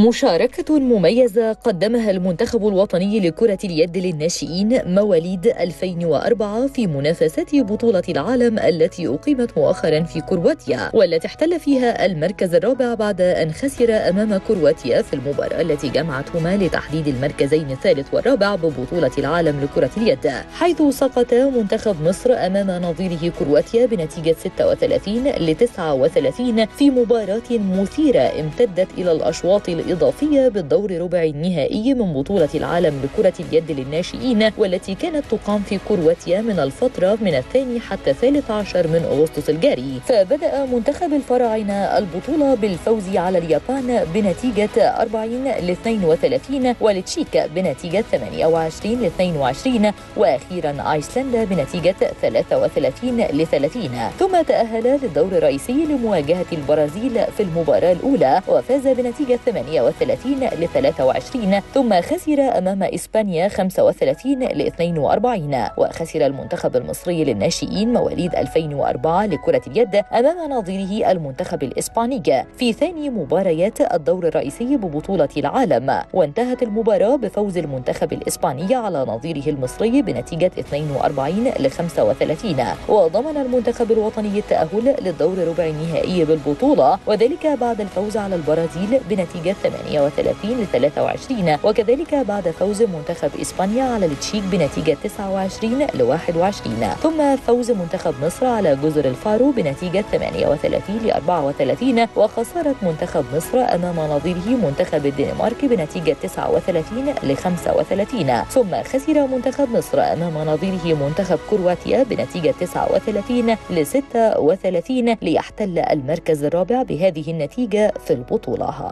مشاركة مميزة قدمها المنتخب الوطني لكرة اليد للناشئين مواليد 2004 في منافسات بطولة العالم التي أقيمت مؤخرا في كرواتيا والتي احتل فيها المركز الرابع بعد أن خسر أمام كرواتيا في المباراة التي جمعتهما لتحديد المركزين الثالث والرابع ببطولة العالم لكرة اليد حيث سقط منتخب مصر أمام نظيره كرواتيا بنتيجة 36 ل 39 في مباراة مثيرة امتدت إلى الأشواط الإضافية بالدور ربع النهائي من بطولة العالم لكرة اليد للناشئين والتي كانت تقام في كرواتيا من الفترة من الثاني حتى الثالث عشر من أغسطس الجاري فبدأ منتخب الفراعنة البطولة بالفوز على اليابان بنتيجة 40 ل 32 والتشيك بنتيجة 28 ل 22 وأخيرا أيسلندا بنتيجة 33 ل 30 ثم تأهل للدور الرئيسي لمواجهة البرازيل في المباراة الأولى وفاز بنتيجة 38 ل 23 ثم خسر أمام إسبانيا 35 ل 42 وخسر المنتخب المصري للناشئين مواليد 2004 لكرة اليد أمام نظيره المنتخب الإسباني في ثاني مباريات الدور الرئيسي ببطولة العالم وانتهت المباراة بفوز المنتخب الإسباني على نظيره المصري بنتيجة 42 ل 35 وضمن المنتخب الوطني التأهل للدور ربع النهائي بالبطولة وذلك بعد الفوز على البرازيل بنتيجة 38 ل 23 وكذلك بعد فوز منتخب إسبانيا على التشيك بنتيجة 29 ل 21 ثم فوز منتخب مصر على جزر الفارو بنتيجة 38 ل 34 وخسارة منتخب مصر أمام نظيره منتخب الدنمارك بنتيجة 39 ل 35 ثم خسر منتخب مصر أمام نظيره منتخب كرواتيا بنتيجة 39 ل 36 ليحتل المركز الرابع بهذه النتيجة في البطولة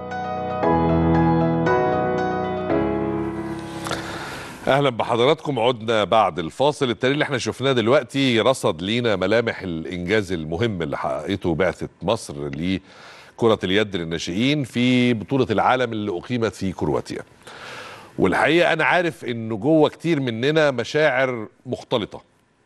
اهلا بحضراتكم عدنا بعد الفاصل التقرير اللي احنا شفناه دلوقتي رصد لينا ملامح الانجاز المهم اللي حققته بعثه مصر لكره اليد للناشئين في بطوله العالم اللي اقيمت في كرواتيا والحقيقه انا عارف انه جوه كتير مننا مشاعر مختلطه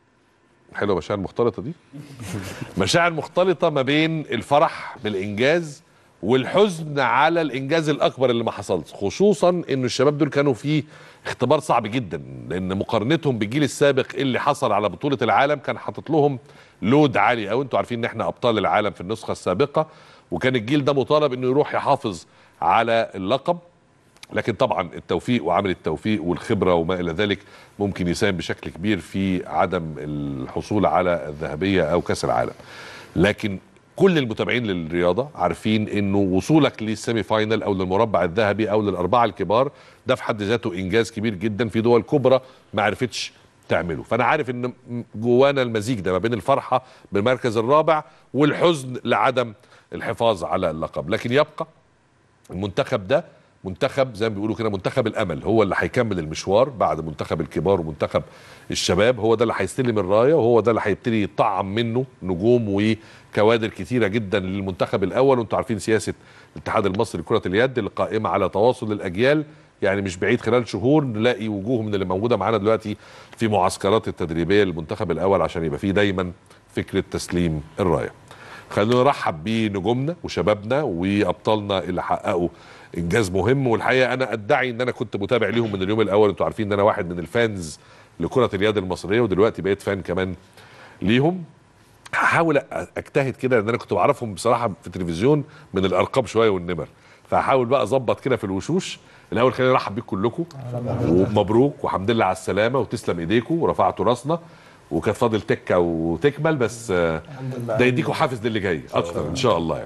حلوه مشاعر مختلطه دي مشاعر مختلطه ما بين الفرح بالانجاز والحزن على الانجاز الاكبر اللي ما حصلش خصوصا ان الشباب دول كانوا في اختبار صعب جدا لان مقارنتهم بالجيل السابق اللي حصل على بطوله العالم كان حاطط لهم لود عالي قوي انتوا عارفين ان احنا ابطال العالم في النسخه السابقه وكان الجيل ده مطالب انه يروح يحافظ على اللقب لكن طبعا التوفيق وعمل التوفيق والخبره وما الى ذلك ممكن يساهم بشكل كبير في عدم الحصول على الذهبيه او كاس العالم لكن كل المتابعين للرياضه عارفين انه وصولك للسيمي فاينل او للمربع الذهبي او للاربعه الكبار ده في حد ذاته انجاز كبير جدا في دول كبرى ما عرفتش تعمله فانا عارف ان جوانا المزيج ده ما بين الفرحه بالمركز الرابع والحزن لعدم الحفاظ على اللقب لكن يبقى المنتخب ده منتخب زي ما بيقولوا كده منتخب الامل هو اللي هيكمل المشوار بعد منتخب الكبار ومنتخب الشباب هو ده اللي هيستلم الرايه وهو ده اللي هيبتدي يطعم منه نجوم وكوادر كتيره جدا للمنتخب الاول وانتم عارفين سياسه الاتحاد المصري لكره اليد اللي قائمه على تواصل الاجيال يعني مش بعيد خلال شهور نلاقي وجوه من اللي موجوده معانا دلوقتي في معسكرات التدريبيه للمنتخب الاول عشان يبقى فيه دايما فكره تسليم الرايه. خلونا نرحب بنجومنا وشبابنا وابطالنا اللي حققوا انجاز مهم والحقيقه انا ادعي ان انا كنت متابع ليهم من اليوم الاول انتوا عارفين ان انا واحد من الفانز لكره اليد المصريه ودلوقتي بقيت فان كمان ليهم هحاول اجتهد كده لان انا كنت بعرفهم بصراحه في التلفزيون من الارقام شويه والنمر فهحاول بقى اظبط كده في الوشوش الاول خلينا نرحب بيكم كلكم ومبروك وحمد لله على السلامه وتسلم ايديكم ورفعتوا راسنا وكانت فاضل تكه وتكمل بس ده يديكوا حافز للي جاي اكتر ان شاء الله يعني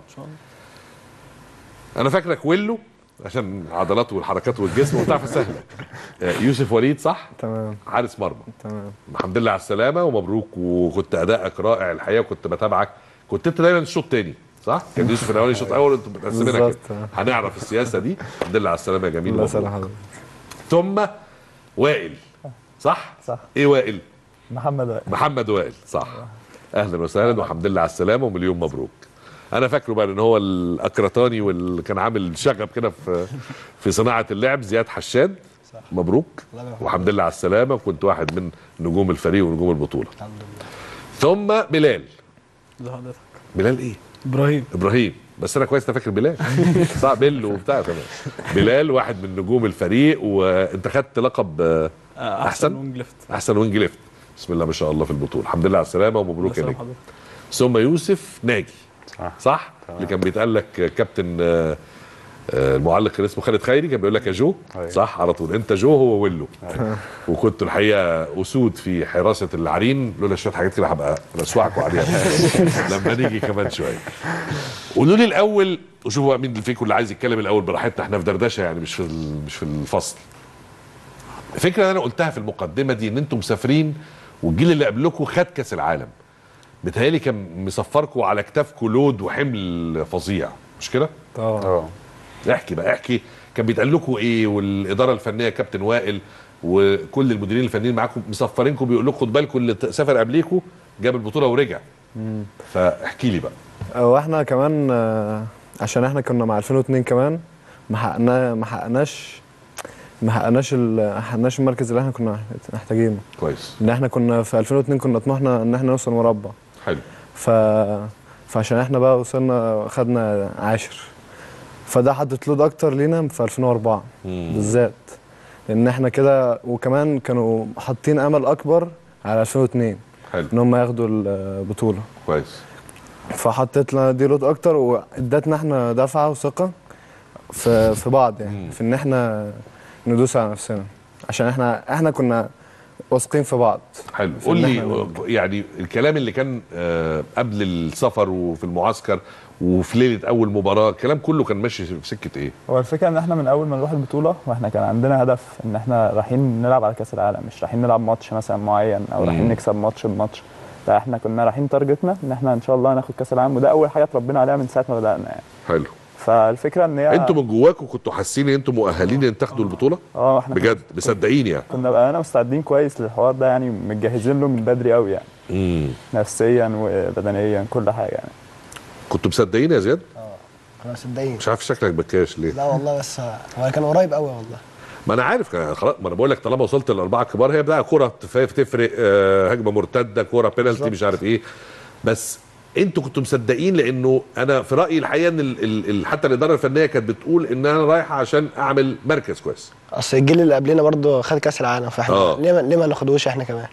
انا فاكرك ويلو عشان عضلاته والحركات والجسم وبتاع فسهله يوسف وليد صح تمام حارس مرمى تمام الحمد لله على السلامه ومبروك وكنت ادائك رائع الحقيقه وكنت بتابعك كنت انت دايما الشوط تاني صح؟ كان يوسف الاولاني الشوط الاول وانتم متقسمينها كده بالظبط. هنعرف السياسه دي الحمد لله على السلامه يا جميل الله مبروك. يسلم حضرتك ثم وائل صح؟ صح ايه وائل؟ محمد وائل محمد وائل صح اهلا وسهلا والحمد لله على السلامه ومليون مبروك انا فاكره بقى ان هو الاكرتاني واللي كان عامل شغب كده في في صناعه اللعب زياد حشاد مبروك والحمد لله على السلامه وكنت واحد من نجوم الفريق ونجوم البطوله الحمد لله ثم بلال ازي حضرتك بلال ايه ابراهيم ابراهيم بس انا كويس انا فاكر بلال صح بيلو وبتاع تمام بلال واحد من نجوم الفريق وانت خدت لقب آه، آه، أحسن؟ وينج ليفت احسن وينج ليفت بسم الله ما شاء الله في البطوله الحمد لله على السلامه ومبروك يا الله نجم يسلم ثم يوسف ناجي صح. صح تمام. اللي كان بيتقال لك كابتن آه، آه، المعلق كان اسمه خالد خيري كان بيقول لك يا جو أيوة. صح على طول انت جو هو ويلو وكنتوا الحقيقه اسود في حراسه العرين لولا شويه حاجات كده هبقى رسوعكم عليها لما نيجي كمان شويه قولوا لي الاول وشوفوا بقى مين اللي فيكم اللي عايز يتكلم الاول براحتنا احنا في دردشه يعني مش في ال- مش في الفصل الفكره اللي انا قلتها في المقدمه دي ان انتم مسافرين والجيل اللي قبلكم خد كاس العالم بتهيألي كان مسفركم على كتافكم لود وحمل فظيع مش كده؟ طبعا اه احكي بقى احكي كان بيتقال لكم ايه والاداره الفنيه كابتن وائل وكل المديرين الفنيين معاكم مسفرينكم بيقول لكم خد بالكم اللي سافر قبليكم جاب البطوله ورجع فاحكي لي بقى واحنا كمان آه، عشان احنا كنا مع 2002 كمان ما حققنا ما حققناش ما حققناش ال- ما حققناش المركز اللي احنا كنا محتاجينه كويس ان احنا كنا في 2002 كنا طموحنا ان احنا نوصل مربع حلو ف فعشان احنا بقى وصلنا خدنا عاشر فده حدد لود اكتر لينا في 2004 مم. بالذات لان احنا كده وكمان كانوا حاطين امل اكبر على 2002 حلو ان هم ياخدوا البطوله كويس فحطيت لنا دي لود اكتر وادتنا احنا دفعه وثقه في في بعض مم. يعني في ان احنا ندوس على نفسنا عشان احنا احنا كنا واثقين في بعض حلو في قول إن لي إحنا يعني الكلام اللي كان آه، قبل السفر وفي المعسكر وفي ليله اول مباراه الكلام كله كان ماشي في سكه ايه؟ هو الفكره ان احنا من اول ما نروح البطوله واحنا كان عندنا هدف ان احنا رايحين نلعب على كاس العالم مش رايحين نلعب ماتش مثلا معين او رايحين مم. نكسب ماتش بماتش لا احنا كنا رايحين تارجتنا ان احنا ان شاء الله ناخد كاس العالم وده اول حاجه اتربينا عليها من ساعه ما بدانا يعني حلو فالفكره ان هي انتوا من جواكم كنتوا حاسين ان انتوا مؤهلين ان تاخدوا البطوله؟ اه احنا بجد مصدقين يعني كنا بقى مستعدين كويس للحوار ده يعني متجهزين له من بدري قوي يعني امم نفسيا وبدنيا كل حاجه يعني كنتوا مصدقين يا زياد؟ احنا مصدقين مش عارف شكلك بكاش ليه؟ لا والله بس هو كان قريب قوي والله ما انا عارف كان خلاص ما انا بقول لك طالما وصلت للاربعه الكبار هي بقى كره تف- تفرق آه، هجمه مرتده كره بينالتي بالظبط. مش عارف ايه بس انتوا كنتوا مصدقين لانه انا في رايي الحقيقه ان ال ال ال حتى الاداره الفنيه كانت بتقول ان انا رايحه عشان اعمل مركز كويس اصل الجيل اللي قبلنا برضه خد كاس العالم فاحنا آه. ليه ما ليه ما ناخدوش احنا كمان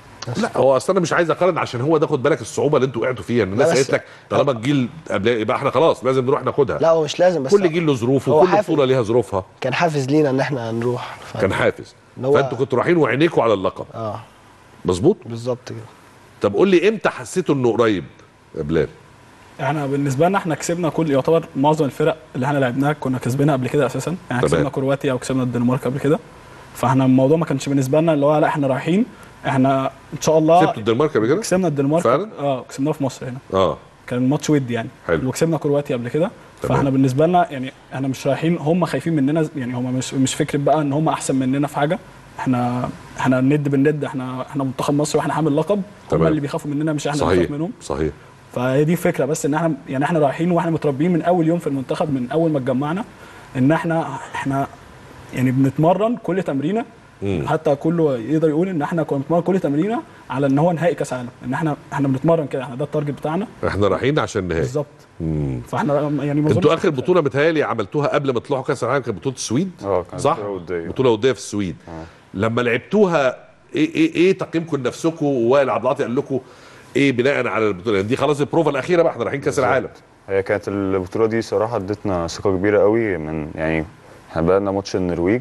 لا هو اصل انا مش عايز اقارن عشان هو ده خد بالك الصعوبه اللي انتوا وقعتوا فيها ان الناس لا بس- قالت لك طالما الجيل قبل يبقى احنا خلاص لازم نروح ناخدها لا هو مش لازم بس كل جيل له ظروفه هو وكل حافز. بطوله ليها ظروفها كان حافز لينا ان احنا نروح ف... كان حافز اللي هو- فانتوا كنتوا رايحين وعينيكوا على اللقب اه مظبوط بالظبط كده طب قول لي امتى حسيتوا انه قريب يا بلال احنا بالنسبه لنا احنا كسبنا كل يعتبر معظم الفرق اللي احنا لعبناها كنا كسبانها قبل كده اساسا يعني تمام. كسبنا كرواتيا وكسبنا الدنمارك قبل كده فاحنا الموضوع ما كانش بالنسبه لنا اللي هو لا احنا رايحين احنا ان شاء الله سبتوا الدنمارك قبل كده؟ كسبنا الدنمارك فعلا؟ اه كسبناها في مصر هنا اه كان ماتش ودي يعني حلو. وكسبنا كرواتيا قبل كده تمام. فاحنا بالنسبه لنا يعني احنا مش رايحين هم خايفين مننا يعني هم مش مش فكره بقى ان هم احسن مننا في حاجه احنا احنا ند بالند احنا احنا منتخب مصر واحنا حامل لقب تمام. هم اللي بيخافوا مننا مش احنا اللي صحيح بنخاف منهم صحيح فهي دي الفكره بس ان احنا يعني احنا رايحين واحنا متربيين من اول يوم في المنتخب من اول ما اتجمعنا ان احنا احنا يعني بنتمرن كل تمرينه مم. حتى كله يقدر يقول ان احنا كنا بنتمرن كل تمرينه على ان هو نهائي كاس عالم ان احنا احنا بنتمرن كده احنا ده التارجت بتاعنا احنا رايحين عشان نهائي بالظبط مم. فاحنا يعني ما انتوا أظنش- اخر بطوله متهيألي عملتوها قبل ما تطلعوا كاس العالم كانت بطوله السويد اه كانت صح بطولة ودية. بطوله وديه في السويد آه. لما لعبتوها ايه ايه ايه تقييمكم لنفسكم ووائل عبد العاطي قال لكم ايه بناء على البطوله دي خلاص البروفا الاخيره بقى احنا رايحين كاس العالم هي كانت البطولة دي صراحة ادتنا ثقة كبيرة قوي من يعني احنا بدأنا ماتش النرويج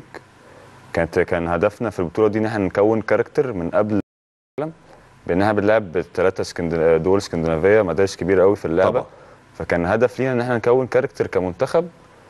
كانت كان هدفنا في البطولة دي ان احنا نكون كاركتر من قبل العالم بانها بنلعب بثلاثة اسكندنا... دول اسكندنافية مدارس كبيرة قوي في اللعبة طبعا فكان هدف لينا ان احنا نكون كاركتر كمنتخب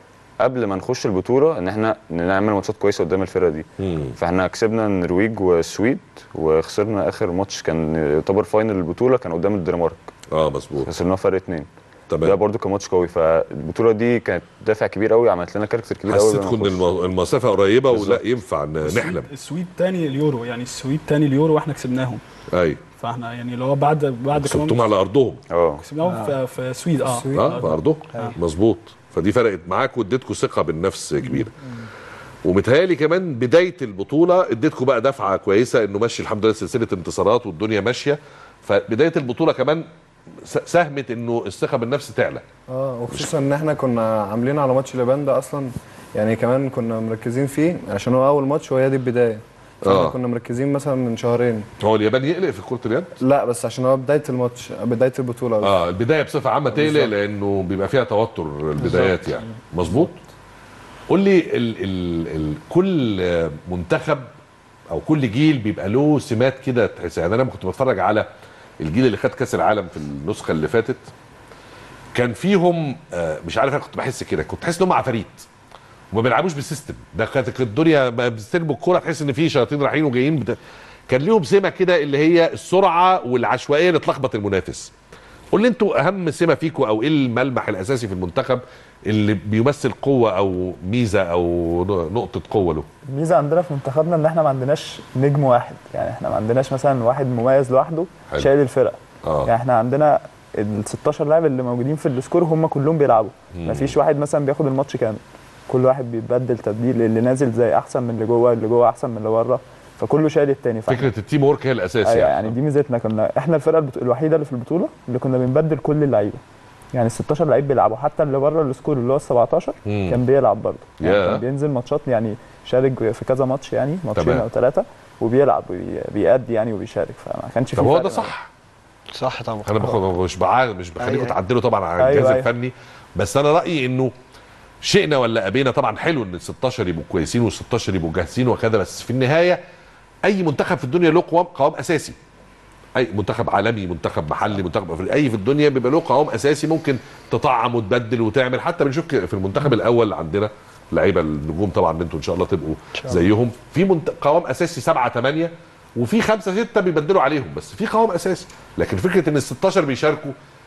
قبل ما نخش البطولة ان احنا نعمل ماتشات كويسة قدام الفرقة دي مم. فاحنا كسبنا النرويج والسويد وخسرنا اخر ماتش كان يعتبر فاينل البطولة كان قدام الدنمارك اه مظبوط خسرناه فرق اتنين ده تمام برضو كان ماتش قوي فالبطوله دي كانت دافع كبير قوي عملت لنا كاركتر كبير قوي حسيتكم ان الم- المسافه قريبه ولا بالظبط. ينفع ن- السويد- نحلم السويد تاني اليورو يعني السويد تاني اليورو واحنا كسبناهم اي فاحنا يعني اللي هو بعد بعد كسبتهم كمان على ارضهم اه كسبناهم في في السويد اه اه في ارضهم مظبوط فدي فرقت معاك واديتكم ثقه بالنفس كبيره ومتهيألي كمان بدايه البطوله اديتكم بقى دفعه كويسه انه ماشي الحمد لله سلسله انتصارات والدنيا ماشيه فبدايه البطوله كمان س- ساهمت انه الثقه بالنفس تعلى اه وخصوصا ان احنا كنا عاملين على ماتش اليابان ده اصلا يعني كمان كنا مركزين فيه عشان هو اول ماتش وهي دي البدايه فاحنا آه. كنا مركزين مثلا من شهرين هو اليابان يقلق في كره اليد لا بس عشان هو بدايه الماتش بدايه البطوله قصدي. اه البدايه بصفه عامه تقلق بالظبط. لانه بيبقى فيها توتر البدايات يعني مظبوط قول لي ال ال ال كل آه، منتخب او كل جيل بيبقى له سمات كده تحس يعني انا لما كنت بتفرج على الجيل اللي خد كاس العالم في النسخه اللي فاتت كان فيهم آه، مش عارف انا كنت بحس كده كنت بحس ان هم عفاريت وما بيلعبوش بسيستم ده كانت كانت الدنيا ما بيستلموا الكوره تحس ان في شياطين رايحين وجايين بتا... كان ليهم سمه كده اللي هي السرعه والعشوائيه اللي تلخبط المنافس قول لي انتوا اهم سمه فيكم او ايه الملمح الاساسي في المنتخب اللي بيمثل قوه او ميزه او نقطه قوه له الميزه عندنا في منتخبنا ان احنا ما عندناش نجم واحد يعني احنا ما عندناش مثلا واحد مميز لوحده حلو. شايل الفرقه اه يعني احنا عندنا ال 16 لاعب اللي موجودين في السكور هم كلهم بيلعبوا مم. ما فيش واحد مثلا بياخد الماتش كامل كل واحد بيتبدل تبديل اللي نازل زي احسن من اللي جوه اللي جوه احسن من اللي بره فكله شايل التاني فاحنا- فكره التيم ورك هي الاساس أيوة يعني, يعني دي ميزتنا كنا احنا الفرقه البطو... الوحيده اللي في البطوله اللي كنا بنبدل كل اللعيبه يعني ال 16 لعيب بيلعبوا حتى اللي بره السكور اللي هو ال 17 مم. كان بيلعب برضه يعني ياه. كان بينزل ماتشات يعني شارك في كذا ماتش يعني ماتشين تمام. او ثلاثه وبيلعب وبي- بيأدي يعني وبيشارك فما كانش في طب هو فرق ده ما- صح صح طبعا انا باخد مش بعاد مش بخليكم أيوة. تعدلوا طبعا على أيوة، الجهاز أيوة. الفني بس انا رايي انه شئنا ولا ابينا طبعا حلو ان ال 16 يبقوا كويسين وال 16 يبقوا جاهزين وكذا بس في النهايه اي منتخب في الدنيا له قوام قوام اساسي اي منتخب عالمي منتخب محلي منتخب افريقي اي في الدنيا بيبقى له قوام اساسي ممكن تطعم وتبدل وتعمل حتى بنشوف كده في المنتخب الاول عندنا لعيبه النجوم طبعا انتوا ان شاء الله تبقوا زيهم في منت... قوام اساسي سبعه ثمانيه وفي خمسه سته بيبدلوا عليهم بس في قوام اساسي لكن فكره ان ال 16 بيشاركوا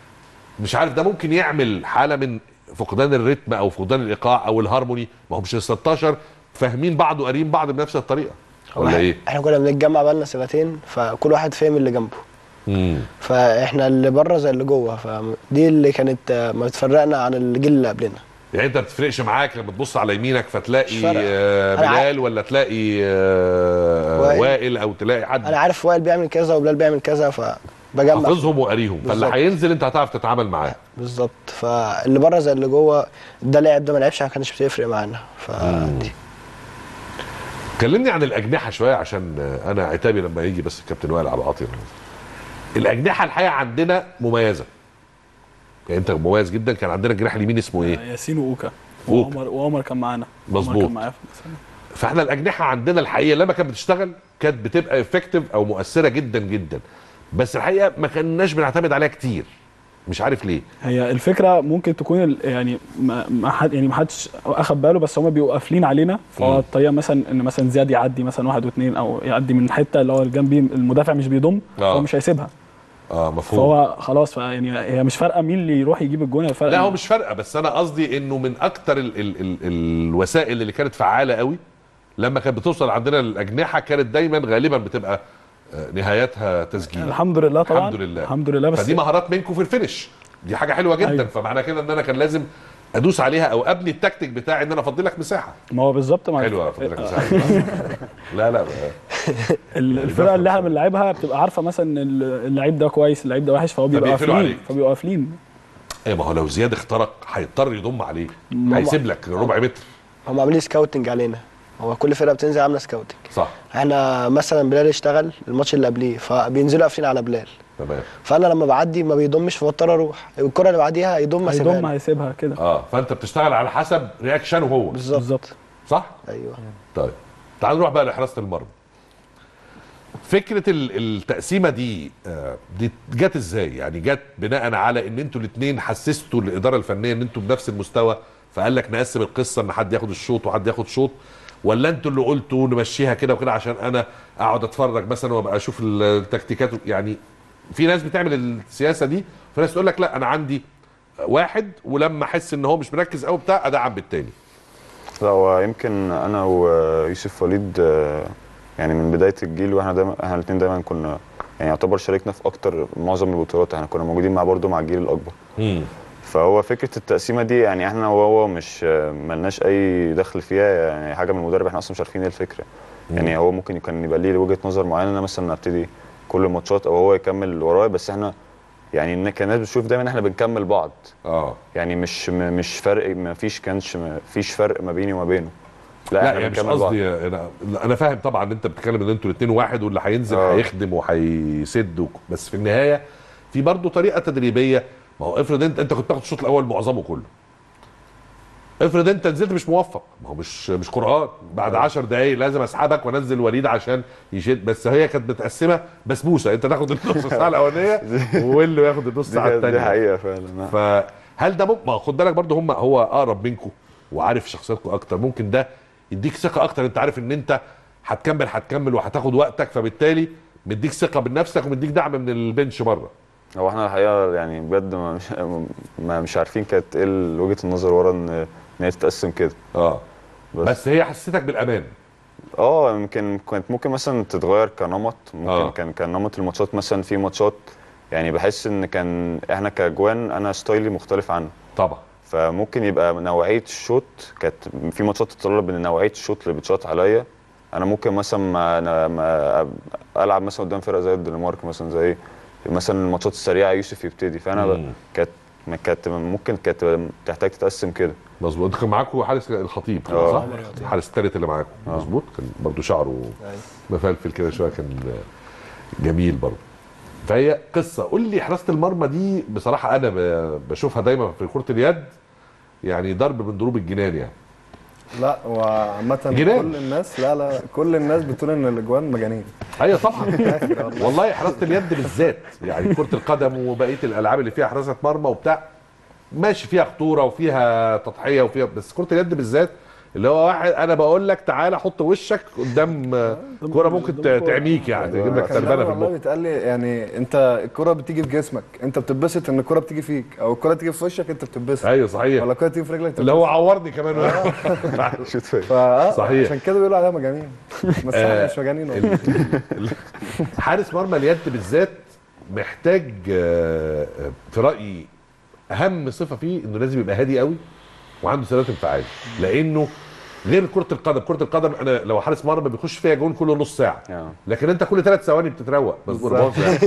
مش عارف ده ممكن يعمل حاله من فقدان الريتم او فقدان الايقاع او الهارموني ما همش ال 16 فاهمين بعض وقارين بعض بنفس الطريقه ولا ايه؟ احنا كنا بنتجمع بقالنا سنتين فكل واحد فاهم اللي جنبه امم فاحنا اللي بره زي اللي جوه فدي اللي كانت آه، ما بتفرقنا عن الجيل اللي قبلنا يعني انت ما بتفرقش معاك لما تبص على يمينك فتلاقي مش فارقة. آه، أنا عارف. بلال ولا تلاقي آه، وائل. وائل او تلاقي حد انا عارف وائل بيعمل كذا وبلال بيعمل كذا فبجمع حافظهم وقاريهم فاللي بالظبط. هينزل انت هتعرف تتعامل معاه بالظبط فاللي بره زي اللي جوه ده لعب ده ما لعبش ما كانش بتفرق معانا فدي كلمني عن الاجنحه شويه عشان آه، انا عتابي لما يجي بس الكابتن وائل عبد العاطي الاجنحه الحقيقه عندنا مميزه يعني انت مميز جدا كان عندنا الجناح اليمين اسمه ايه؟ ياسين واوكا وأوكا. وعمر وعمر كان معانا عمر مظبوط. كان معايا في مثلا فاحنا الاجنحه عندنا الحقيقه لما كانت بتشتغل كانت بتبقى افكتيف او مؤثره جدا جدا بس الحقيقه ما كناش بنعتمد عليها كتير مش عارف ليه هي الفكره ممكن تكون ال- يعني ما ما حد يعني ما حدش اخد باله بس هم بيبقوا قافلين علينا مم. فهو الطريقه مثلا ان مثلا زياد يعدي مثلا واحد واثنين او يعدي من حته اللي هو الجنبي المدافع مش بيضم آه. فهو مش هيسيبها اه مفهوم فهو خلاص فيعني هي مش فارقه مين اللي يروح يجيب الجون هي فارقه لا هو مش فارقه بس انا قصدي انه من اكتر ال ال ال الوسائل اللي كانت فعاله قوي لما كانت بتوصل عندنا الاجنحه كانت دايما غالبا بتبقى آه، نهايتها تسجيل الحمد لله طبعا الحمد لله. الحمد لله بس فدي مهارات منكم في الفينش دي حاجه حلوه جدا أيوة. فمعنى كده ان انا كان لازم ادوس عليها او ابني التكتيك بتاعي ان انا افضي لك مساحه ما هو بالظبط ما حلوه افضي لك مساحه لا لا ال- الفرقه اللي احنا بنلعبها بتبقى عارفه مثلا إن ال- اللعيب ده كويس اللعيب ده وحش فهو بيبقى فبيقفلوا قافلين عليك. فبيبقوا قافلين ايه ما هو لو زياد اخترق هيضطر يضم عليه ماما. هيسيب لك ربع متر هم عاملين سكاوتنج علينا هو كل فرقه بتنزل عامله سكاوتنج صح احنا مثلا بلال اشتغل الماتش اللي قبليه فبينزلوا قافلين على بلال تمام فانا لما بعدي ما بيضمش فبضطر اروح الكره اللي بعديها يضم اسيبها هيضم له. هيسيبها كده اه فانت بتشتغل على حسب رياكشنه هو بالظبط بالظبط صح ايوه طيب تعال نروح بقى لحراسه المرمى فكره ال- التقسيمه دي آه، دي جت ازاي يعني جت بناء على ان انتوا الاثنين حسستوا الاداره الفنيه ان انتوا بنفس المستوى فقال لك نقسم القصه ان حد ياخد الشوط وحد ياخد شوط ولا انتوا اللي قلتوا نمشيها كده وكده عشان انا اقعد اتفرج مثلا وابقى اشوف التكتيكات يعني في ناس بتعمل السياسه دي في ناس تقول لك لا انا عندي واحد ولما احس ان هو مش مركز قوي بتاع ادعم بالتاني لا هو يمكن انا ويوسف وليد آه، يعني من بدايه الجيل واحنا دايما احنا الاثنين دايما كنا يعني يعتبر شاركنا في اكتر معظم البطولات احنا كنا موجودين مع برضه مع الجيل الاكبر فهو فكره التقسيمه دي يعني احنا وهو مش آه، ملناش اي دخل فيها يعني حاجه من المدرب احنا اصلا مش عارفين ايه الفكره يعني هو ممكن كان يبقى ليه وجهه نظر معينه انا مثلا ابتدي كل الماتشات او هو يكمل ورايا بس احنا يعني ان كان الناس بتشوف دايما احنا بنكمل بعض اه يعني مش م- مش فرق ما فيش كانش ما فيش فرق ما بيني وما بينه لا, لا احنا يعني مش بنكمل بعض قصدي انا انا فاهم طبعا ان انت بتتكلم ان انتوا الاثنين واحد واللي هينزل آه. هيخدم وهيسد وك- بس في النهايه في برضه طريقه تدريبيه ما هو افرض انت انت كنت تاخد الشوط الاول معظمه كله افرض انت نزلت مش موفق ما هو مش مش قران بعد 10 دقايق لازم اسحبك وانزل وليد عشان يشد بس هي كانت متقسمه بسبوسه انت تاخد النص ساعه الاولانيه واللي ياخد النص دي, ساعه كانت- دي الثانيه حقيقه فعلا فهل ده ممكن ما هو خد بالك برضه هم هو اقرب منكم وعارف شخصياتكم اكتر ممكن ده يديك ثقه اكتر انت عارف ان انت هتكمل هتكمل وهتاخد وقتك فبالتالي مديك ثقه بنفسك ومديك دعم من البنش بره هو احنا الحقيقه يعني بجد ما مش, ما مش عارفين كانت ايه ال- وجهه النظر ورا ان ان هي تتقسم كده اه بس, بس هي حسيتك بالامان اه يمكن كانت ممكن مثلا تتغير كنمط ممكن آه. آه. كان كان نمط الماتشات مثلا في ماتشات يعني بحس ان كان احنا كجوان انا ستايلي مختلف عنه طبعا فممكن يبقى نوعيه الشوط كانت في ماتشات تتطلب ان نوعيه الشوط اللي بتشوط عليا انا ممكن مثلا ما, أنا ما العب مثلا قدام فرقه زي الدنمارك مثلا زي مثلا الماتشات السريعه يوسف يبتدي فانا ب- مم. كانت ما كانت ممكن كانت تحتاج تتقسم كده مظبوط انت كان معاكم حارس الخطيب كان آه. صح؟ الحارس الثالث اللي معاكم آه. مظبوط كان برضه شعره مفلفل كده شويه كان جميل برضه فهي قصه قول لي حراسه المرمى دي بصراحه انا ب- بشوفها دايما في كره اليد يعني ضرب من ضروب الجنان يعني لا وعامة جنان. كل الناس لا لا كل الناس بتقول ان الاجوان مجانين ايوه طبعا والله حراسه اليد بالذات يعني كره القدم وبقيه الالعاب اللي فيها حراسه مرمى وبتاع ماشي فيها خطوره وفيها تضحيه وفيها بس كره اليد بالذات اللي هو واحد انا بقول لك تعالى حط وشك قدام آه، كوره ممكن ت- تعميك يعني تجيب لك كان تربانه في دايما والله المخ بيتقال لي يعني انت الكرة بتيجي في جسمك انت بتتبسط ان الكرة بتيجي فيك او الكرة تيجي في وشك انت بتتبسط ايوه صحيح ولا الكرة تيجي في رجلك اللي هو عورني كمان شوت فين فا صحيح. عشان كده بيقولوا عليها مجانين بس آه، احنا مش مجانين والله. ال- ال- حارس مرمى اليد بالذات محتاج آه، آه، في رايي اهم صفه فيه انه لازم يبقى هادي قوي وعنده ثبات انفعالي لانه غير كره القدم كره القدم انا لو حارس مرمى بيخش فيها جون كل نص ساعه آه. لكن انت كل ثلاث ثواني بتتروق مظبوط باظ يعني.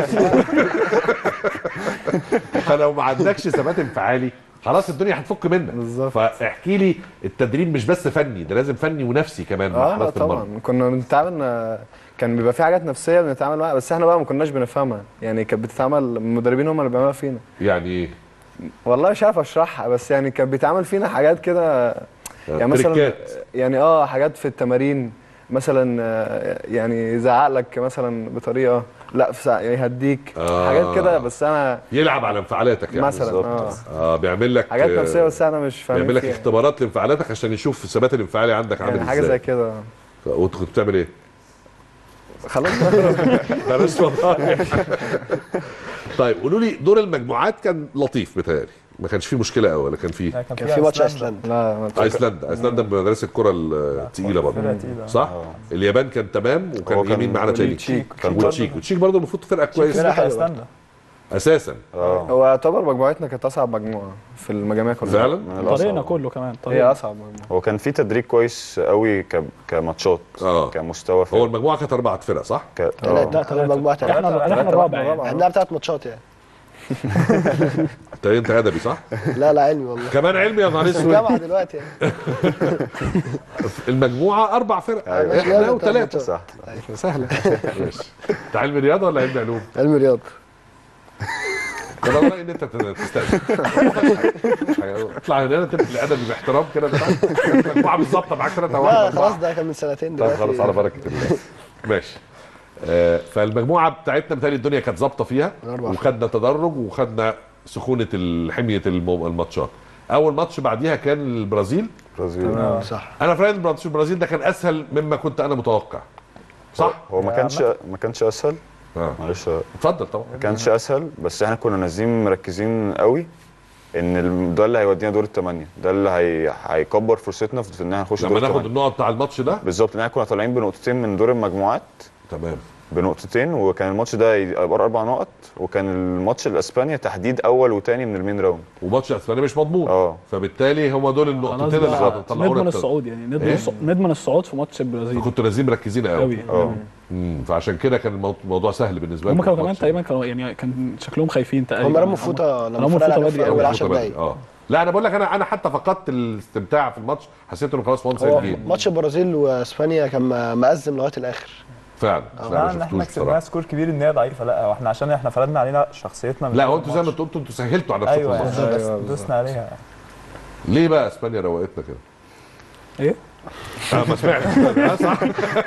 فلو ما عندكش ثبات انفعالي خلاص الدنيا هتفك منك بالظبط. فاحكي لي التدريب مش بس فني ده لازم فني ونفسي كمان مع اه لا حراسه المرمى طبعا كنا بنتعامل آه، كان بيبقى في حاجات نفسيه بنتعامل معاها بس احنا بقى ما كناش بنفهمها يعني كانت بتتعمل المدربين هم اللي بيعملوها فينا يعني ايه والله مش عارف اشرحها بس يعني كان بيتعمل فينا حاجات كده يعني مثلا تريكات. يعني اه حاجات في التمارين مثلا آه، يعني يزعق لك مثلا بطريقه لا في ساعة يهديك آه. حاجات كده بس انا يلعب على انفعالاتك يعني مثلا بالظبط. اه اه بيعمل لك حاجات آه، نفسيه بس انا مش فاهم بيعمل لك فيها. اختبارات لانفعالاتك عشان يشوف الثبات الانفعالي عندك عامل يعني حاجه ازاي زي كده وانت كنت بتعمل ايه؟ خلاص بلاش والله طيب قولوا لي دور المجموعات كان لطيف بتهيألي ما كانش فيه مشكله قوي ولا كان فيه كان في ماتش ايسلندا لا ما ايسلندا ايسلندا من مدارس الكره الثقيله برضه فرقة تقيلة. صح؟ اليابان كان تمام هو وكان كان يمين معانا تاني والتشيك. كان والتشيك والتشيك برضه المفروض فرقه كويسه فرقة ايسلندا اساسا اه هو يعتبر مجموعتنا كانت اصعب مجموعه في المجاميع كلها فعلا من الأصعب. طريقنا كله كمان هي طريقنا اصعب مجموعه هو كان في تدريب كويس قوي ك... كماتشات آه. كمستوى هو فرق. المجموعه كانت اربع فرق صح؟ ك... ثلاثة آه. احنا مجموعة ثلاثة احنا احنا الرابع يعني. احنا بنلعب ثلاث ماتشات يعني انت انت ادبي صح؟ لا لا علمي والله كمان علمي يا نهار في اسود الجامعة دلوقتي يعني المجموعه اربع فرق أيوة. احنا يلا، وثلاثه صح سهله ماشي انت علم رياضه ولا علم علوم؟ علمي رياضة طب انا رايي ان انت تستاذن اطلع هنا تبقى الادبي باحترام كده ده مجموعه بالظبط معاك ثلاثه لا واحد خلاص ده كان من سنتين طب دلوقتي خلاص على بركه الله ماشي آه، فالمجموعه بتاعتنا بتهيألي الدنيا كانت ظابطه فيها أربع وخدنا تدرج وخدنا سخونه ال- حميه المو- الماتشات اول ماتش بعديها كان البرازيل برازيل صح انا في رايي الماتش البرازيل ده كان اسهل مما كنت انا متوقع صح هو ما كانش ما كانش اسهل اه معلش اتفضل طبعا ما كانش اسهل بس احنا كنا نازلين مركزين قوي ان ال- ده اللي هيودينا دور الثمانيه ده اللي هي... هيكبر فرصتنا في ان احنا نخش دور لما ناخد الثمانيه النقط بتاع الماتش ده بالظبط ان احنا كنا طالعين بنقطتين من دور المجموعات تمام بنقطتين وكان الماتش ده يبقى اربع نقط وكان الماتش الاسبانيا تحديد اول وتاني من المين راوند وماتش اسبانيا مش مضمون اه فبالتالي هم دول خلاص النقطتين اللي بقى هيطلعونا نضمن الت- الصعود يعني نضمن إيه؟ الص- نضمن الصعود في ماتش البرازيل كنتوا نازلين مركزين قوي قوي اه امم فعشان كده كان المو- الموضوع سهل بالنسبه هم لكم كانوا كمان الماتش. تقريبا كانوا يعني كان شكلهم خايفين تقريبا هم رموا هم- فوطه لما رموا الفرقه فوطة لعبوا في بدري اول أوي. 10 بدري. دقايق اه لا انا بقول لك انا انا حتى فقدت الاستمتاع في الماتش حسيت انه خلاص وان هو سايد جيم ماتش البرازيل واسبانيا كان م- مأزم لغايه الاخر فعلا لا لا ما ان احنا شفتوش كسبناها بصراحه سكور كبير ان هي ضعيفه لا واحنا عشان احنا فردنا علينا شخصيتنا من لا أول هو انتوا زي ما الماتش. انتوا قلتوا انتوا سهلتوا على نفسكم ايوه الماتش يعني أيوة، بس دوسنا عليها ليه بقى اسبانيا روقتنا كده؟ ايه اه ما سمعت آه، صح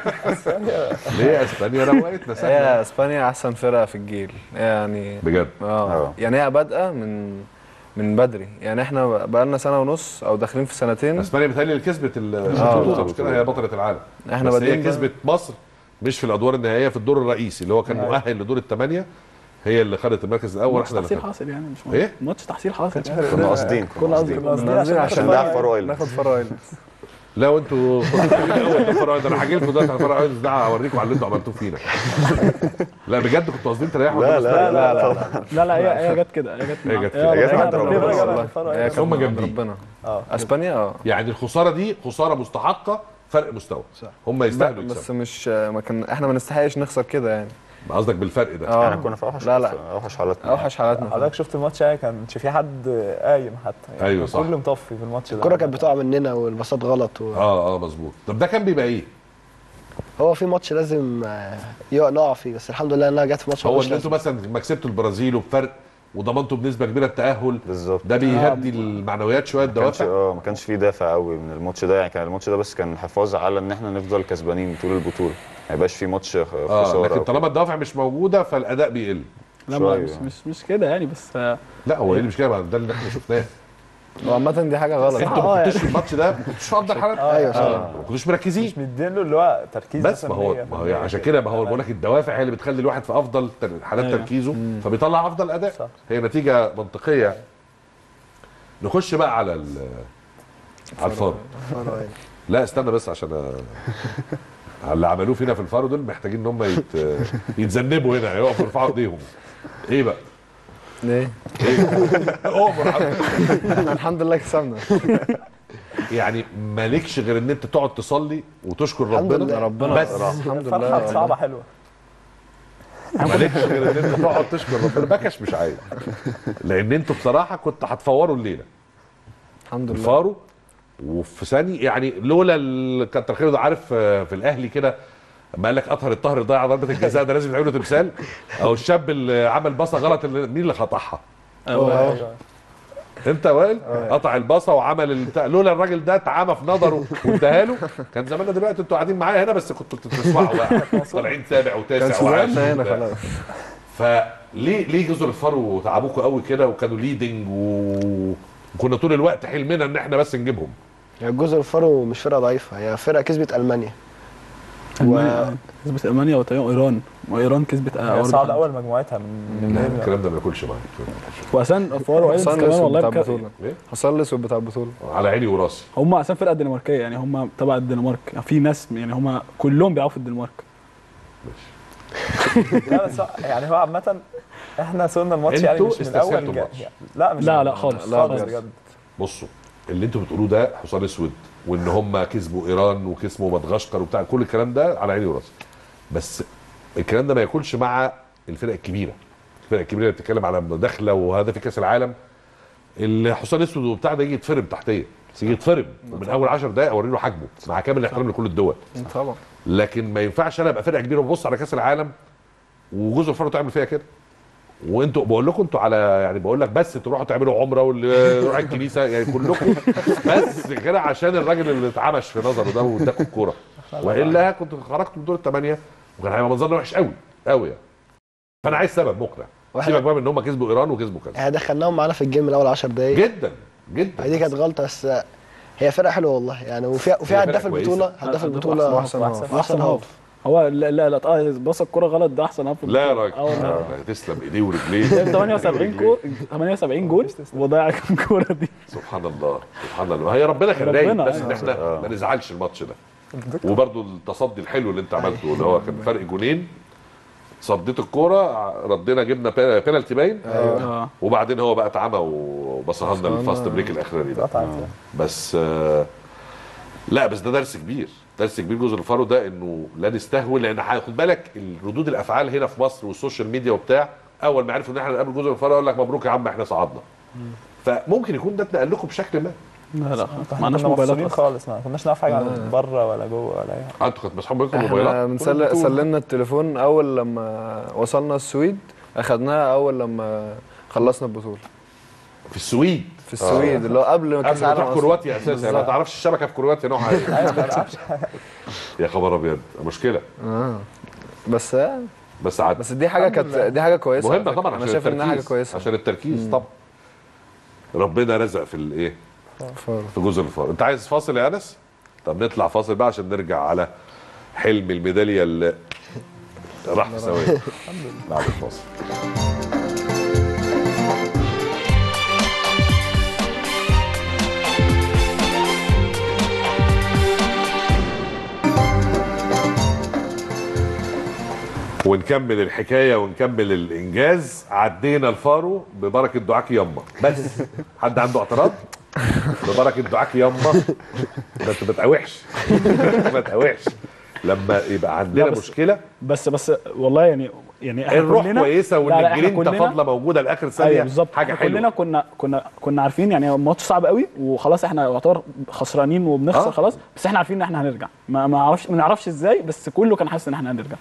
ليه اسبانيا روقتنا سهله هي اسبانيا احسن فرقه في الجيل يعني بجد اه آه. يعني هي بادئه من من بدري يعني احنا بقالنا سنه ونص او داخلين في سنتين اسبانيا بتهيألي اللي كسبت ال- آه. البطوله مش كده هي بطله العالم احنا بس هي بادئين كسبت مصر مش في الادوار النهائيه في الدور الرئيسي اللي هو كان أيوة. مؤهل لدور الثمانيه هي اللي خدت المركز الاول ماتش احنا اللي تحصيل خدنا. حاصل يعني مش إيه؟ ماتش تحصيل حاصل يعني. كنا قاصدين كنا قاصدين. كنا قاصدين نازلين عشان عشان ناخد نلعب فار ايلاند ناخد فار ايلاند لا وانتوا اول فرع ده انا هاجي لكم دلوقتي على فرع عايز ده هوريكم على اللي انتوا عملتوه فينا لا بجد كنتوا قاصدين تريحوا لا ولا لا لا لا لا لا هي هي جت كده هي جت هي جت هي كده. جت عند ربنا- ربنا. ربنا- والله الفرق هي إيه؟ كانت هم من عند جامدين. ربنا اه اسبانيا اه يعني الخساره دي خساره مستحقه فرق مستوى صح. هم يستاهلوا بس يكسبوا مش ما كان احنا ما نستحقش نخسر كده يعني قصدك بالفرق ده اه احنا كنا في اوحش لا لا في اوحش حالاتنا اوحش حالاتنا حضرتك شفت الماتش يعني كانش في حد قايم حتى يعني أيوة كان صح. كله مطفي في الماتش ده الكره كانت بتقع مننا والباصات غلط و... اه اه مظبوط طب ده كان بيبقى ايه؟ هو في ماتش لازم آه، يقع- نقع فيه بس الحمد لله انها جت في ماتش هو ملوش ان انتوا لازمة. مثلا لما كسبتوا البرازيل وبفرق وضمنتوا بنسبه كبيره التاهل بالظبط ده بيهدي المعنويات شويه ما كانش الدوافع اه ما كانش فيه دافع قوي من الماتش ده يعني كان الماتش ده بس كان حفاظ على ان احنا نفضل كسبانين طول البطوله ما يبقاش فيه ماتش خ- اه خساره لكن أو طالما كده. الدوافع مش موجوده فالاداء بيقل لا ما شوية. مش مش مش كده يعني بس آه، لا هو ايه اللي مش كده ده اللي احنا شفناه هو عامة دي حاجة غلط انتوا آه، ما كنتوش في الماتش ده ما كنتوش في افضل حالاتكم ايوه صح ما كنتوش مركزين مش مدين له اللي هو تركيز بس ما هو ما هو عشان كده ما هو بقول لك الدوافع هي اللي بتخلي الواحد في افضل تر- حالات أيوة. تركيزه فبيطلع افضل اداء صح. هي نتيجه منطقيه يعني. نخش بقى على ال على الفار لا استنى بس عشان أ- على اللي عملوه فينا في الفار دول محتاجين ان هم يت... يتذنبوا هنا يقفوا يرفعوا ايديهم ايه بقى؟ ليه؟ اوفر الحمد لله كسبنا يعني مالكش غير ان انت تقعد تصلي وتشكر الحمد ربنا لله. ربنا بس الحمد فرحه لله صعبه حلوه مالكش غير ان انت تقعد تشكر ربنا بكش مش عايز لان انتوا بصراحه كنت هتفوروا الليله الحمد لله الفارو وفي ثانيه يعني لولا ال- كتر خيره ده عارف آه، في الاهلي كده ما قال لك اطهر الطهر ضيع ضربه الجزاء ده لازم يتعمل له تمثال او الشاب اللي عمل باصه غلط اللي مين اللي خطأها؟ أيوة. انت يا وائل قطع الباصه وعمل البتاع لولا الراجل ده اتعمى في نظره واداها له كان زماننا دلوقتي انتوا قاعدين معايا هنا بس كنتوا بتسمعوا بقى طالعين سابع كان وتاسع سوزاننا وعاشر هنا وبتاع. خلاص فليه ليه جزر الفرو تعبوكوا قوي كده وكانوا ليدنج و... وكنا طول الوقت حلمنا ان احنا بس نجيبهم يعني الجزر الفارو مش فرقه ضعيفه هي فرقه كسبت المانيا المانيا كسبت المانيا وتقريبا ايران وايران كسبت آه، هي أربعة. صعدة اول مجموعتها من من الكلام ده ما ياكلش معايا واساسا فار وايران حسام كمان الاسود والله بتاع بك... البطولة إيه؟ حسام الاسود بتاع البطولة على عيني وراسي هم اساسا فرقه دنماركيه يعني هم تبع الدنمارك يعني في ناس يعني هم كلهم بيلعبوا في الدنمارك لا بس هو- يعني هو عامة احنا صرنا الماتش يعني انتوا مش من استسهلتوا الاول جا- الماتش. يعني لا مش لا، لا خالص. لا لا خالص بجد. بجد بصوا اللي انتوا بتقولوه ده حصان اسود وان هم كسبوا ايران وكسبوا مدغشقر وبتاع كل الكلام ده على عيني وراسي بس الكلام ده ما ياكلش مع الفرق الكبيره الفرق الكبيره اللي بتتكلم على داخله وهذا في كاس العالم الحصان اسود وبتاع ده يجي يتفرم تحتيه يجي يتفرم ومن اول 10 دقائق اوري له حجمه مع كامل الاحترام لكل الدول طبعا لكن ما ينفعش انا ابقى فرقه كبيره وببص على كاس العالم وجزء الفرق تعمل فيها كده وانتوا بقول لكم انتوا على يعني بقول لك بس تروحوا تعملوا عمره واللي يروح الكنيسه يعني كلكم بس كده عشان الراجل اللي اتعمش في نظره ده واداكم الكوره والا كنتوا خرجتوا من دور الثمانيه وكان هيبقى منظرنا وحش قوي قوي يعني فانا عايز سبب مقنع واحنا- سيبك بقى من ان هم كسبوا ايران وكسبوا كذا احنا دخلناهم معانا في الجيم من اول 10 دقايق جدا جدا دي كانت غلطه بس هي فرقه حلوه والله يعني وفيها وفيها هي فرقة هداف البطوله كويسة. هداف لا، البطوله واحسن هاف. واحسن واحسن هاف هو لا لا لا آه، بص الكوره غلط ده احسن هاف في لا يا البطولة. راجل اه والله آه، تسلم ايديه ورجليه 78 كو 78 جول وضيع الكوره دي سبحان الله سبحان الله هي ربنا كان ربنا، رايد بس أيوة. ان احنا آه. ما نزعلش الماتش ده وبرده التصدي الحلو اللي انت عملته اللي هو كان فرق جونين صديت الكوره ردينا جبنا بي- بينالتي باين آه. وبعدين هو بقى اتعمى وبصها لنا الفاست بريك الاخراني ده اتقطعت بس آه، لا بس ده درس كبير درس كبير جزء الفارو ده انه لا نستهون لان ح- خد بالك ردود الافعال هنا في مصر والسوشيال ميديا وبتاع اول ما عرفوا ان احنا نقابل جزء الفارو يقول لك مبروك يا عم احنا صعدنا فممكن يكون ده اتنقل لكم بشكل ما لا لا احنا ما عندناش كنا موبايلات مفصولين أصلاً. خالص ما كناش نعرف حاجه عن بره ولا جوه ولا اي حاجه آه، انتوا كنتوا مسحوب منكم احنا موبايلات بنسلم سلمنا التليفون اول لما وصلنا السويد اخدناها اول لما خلصنا البطوله في السويد في السويد اللي هو قبل ما قبل كاس ما العالم تروح أصلاً. كرواتيا اساسا يعني ما بالظبط. تعرفش الشبكه في كرواتيا نوعها ايه ايوه ما نعرفش يا خبر ابيض مشكله اه بس بس عاد بس دي حاجه كانت دي حاجه كويسه على مهمه فكرة. طبعا انا عشان شايف انها حاجه التركيز كويسه عشان التركيز طبعا ربنا رزق في الايه فار. في جزء الفار انت عايز فاصل يا انس طب نطلع فاصل بقى عشان نرجع على حلم الميداليه اللي راح في ثواني بعد الفاصل ونكمل الحكايه ونكمل الانجاز عدينا الفارو ببركه دعاك يما بس حد عنده اعتراض ببركه دعاك يما ده انت ما تقاوحش ما تقاوحش لما يبقى عندنا لا بس- مشكله بس بس والله يعني يعني احنا الروح كلنا كويسه لا، لا، وان احنا الجرينتا كلنا- فاضله موجوده لاخر ثانيه ايوه بالظبط حاجه إحنا كلنا حلوه كنا كنا كنا عارفين يعني ماتش صعب قوي وخلاص احنا يعتبر خسرانين وبنخسر آه. آه. خلاص بس احنا عارفين ان احنا هنرجع ما ما نعرفش ما نعرفش ازاي بس كله كان حاسس ان احنا هنرجع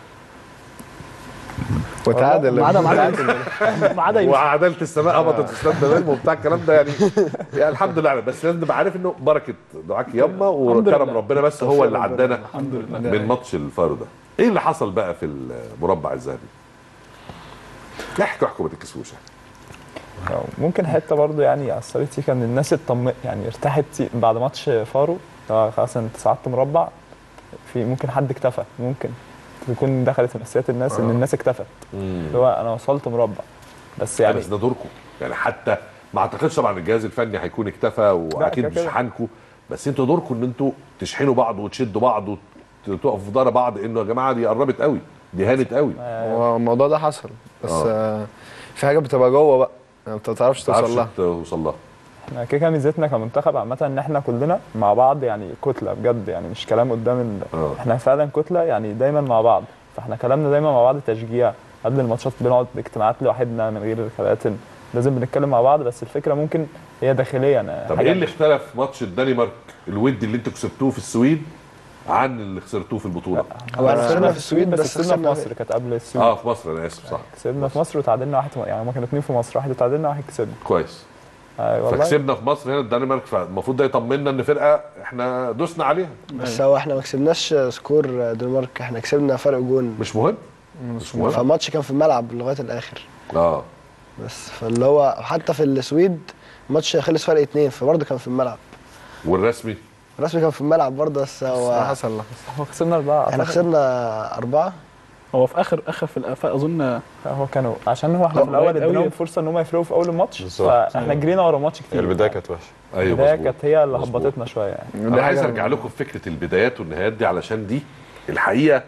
وتعادل ما عدا ما عدا ما عدا يوسف. وعداله السماء هبطت في استاد بلد وبتاع الكلام ده يعني, يعني الحمد لله بس لازم نبقى عارف انه بركه دعاك يما الحمد وكرم لله. ربنا بس هو اللي عدانا الحمد لله من ماتش الفارو ده ايه اللي حصل بقى في المربع الذهبي احكوا احكوا ما تتكسفوش ممكن حته برضو يعني اثرت فيه كان الناس اطمن يعني ارتاحت بعد ماتش فارو اه خلاص انت صعدت مربع في ممكن حد اكتفى ممكن تكون دخلت في نفسيات الناس ان الناس اكتفت اللي هو انا وصلت مربع بس يعني يعني بس ده دوركم يعني حتى ما اعتقدش طبعا الجهاز الفني هيكون اكتفى واكيد كده مش كده. شحنكم بس انتوا دوركم ان انتوا تشحنوا بعض وتشدوا بعض وتقفوا في ظهر بعض انه يا جماعه دي قربت قوي دي هانت قوي هو الموضوع ده حصل بس آه. آه. في حاجه بتبقى جوه بقى ما بتعرفش توصل تعرفش لها توصل لها احنا كده كده ميزتنا كمنتخب عامة ان احنا كلنا مع بعض يعني كتلة بجد يعني مش كلام قدام ال... اه. احنا فعلا كتلة يعني دايما مع بعض فاحنا كلامنا دايما مع بعض تشجيع قبل الماتشات بنقعد اجتماعات لوحدنا من غير الكباتن لازم بنتكلم مع بعض بس الفكرة ممكن هي داخليا طب ايه اللي اختلف ماتش الدنمارك الود اللي انتوا كسبتوه في السويد عن اللي خسرتوه في البطوله هو احنا كسبنا خسرنا في السويد بس بس كسبنا في خسرنا مصر كانت قبل السويد اه في مصر انا اسف صح كسبنا في مصر وتعادلنا واحد يعني هما كانوا اتنين في مصر واحد اتعادلنا واحد كسبنا كويس آه والله فكسبنا في مصر هنا الدنمارك فالمفروض ده يطمنا ان فرقه احنا دوسنا عليها بس هو احنا ما كسبناش سكور دنمارك احنا كسبنا فرق جون مش مهم مش مهم فالماتش كان في الملعب لغايه الاخر اه بس فاللي هو حتى في السويد الماتش خلص فرق اتنين فبرضه كان في الملعب والرسمي الرسمي كان في الملعب برضه بس بس هو حصل هو خسرنا أربعة احنا أعتقد. خسرنا اربعه هو في اخر اخر في الأف- اظن هو كانوا عشان هو احنا في لا، الاول قريب قوي. اديناهم فرصه ان هم يفرقوا في اول الماتش بالظبط. فاحنا جرينا ورا الماتش كتير البدايه كانت وحشه ايوه البدايه مظبوط. كانت هي اللي مظبوط. هبطتنا شويه يعني انا عايز ارجع لكم في فكره البدايات والنهايات دي علشان دي الحقيقه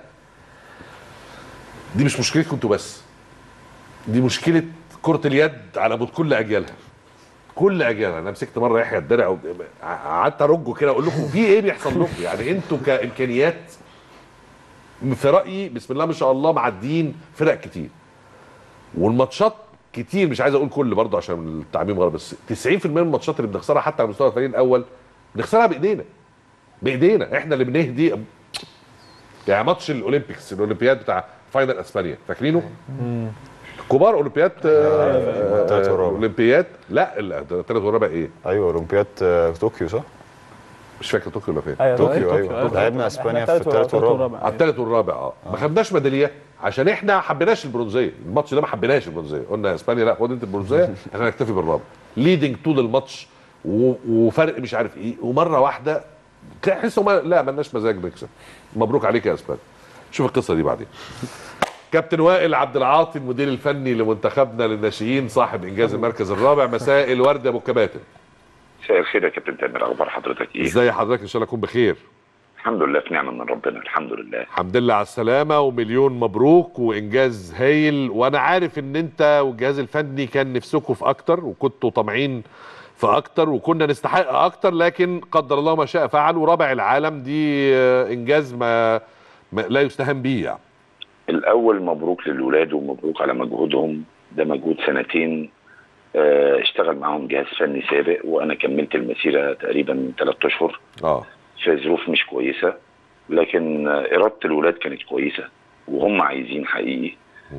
دي مش مشكلتكم انتوا بس دي مشكله كره اليد على مد كل اجيالها كل اجيالها انا مسكت مره يحيى الدرع و- قعدت ارجه كده اقول لكم في ايه بيحصل لكم يعني انتوا كامكانيات في رايي بسم الله ما شاء الله معديين فرق كتير والماتشات كتير مش عايز اقول كل برضه عشان التعميم غلط بس 90% من الماتشات اللي بنخسرها حتى على مستوى الفريق الاول بنخسرها بايدينا بايدينا احنا اللي بنهدي يعني ماتش الاولمبيكس الاولمبياد بتاع فاينل اسبانيا فاكرينه؟ كبار اولمبياد آه، التالت آه، والرابع. اولمبياد لا لا، ده التالت والرابع ايه؟ ايوه اولمبياد آه، طوكيو صح؟ مش فاكر طوكيو ولا فين؟ ايوه طوكيو طوكيو. ايوه لعبنا اسبانيا في التالت الثالث والرابع. والرابع على الثالث والرابع اه ما خدناش ميداليه عشان احنا ما حبيناش البرونزيه الماتش ده ما حبيناش البرونزيه قلنا اسبانيا لا خد انت البرونزيه احنا نكتفي بالرابع ليدنج طول الماتش و- وفرق مش عارف ايه ومره واحده تحس ما لا مالناش مزاج نكسب مبروك عليك يا اسبانيا شوف القصه دي بعدين كابتن وائل عبد العاطي المدير الفني لمنتخبنا للناشئين صاحب انجاز المركز الرابع مساء الورد يا ابو الكباتن مساء الخير يا كابتن تامر اخبار حضرتك ايه؟ ازاي حضرتك ان شاء الله اكون بخير الحمد لله في نعمه من ربنا الحمد لله الحمد لله على السلامة ومليون مبروك وإنجاز هايل وأنا عارف إن أنت والجهاز الفني كان نفسكم في أكتر وكنتوا طامعين في أكتر وكنا نستحق أكتر لكن قدر الله ما شاء فعل ورابع العالم دي آه، إنجاز ما, ما لا يستهان به يعني الاول مبروك للولاد ومبروك على مجهودهم ده مجهود سنتين آه، اشتغل معاهم جهاز فني سابق وانا كملت المسيره تقريبا ثلاث اشهر اه في ظروف مش كويسه لكن آه، اراده الولاد كانت كويسه وهم عايزين حقيقي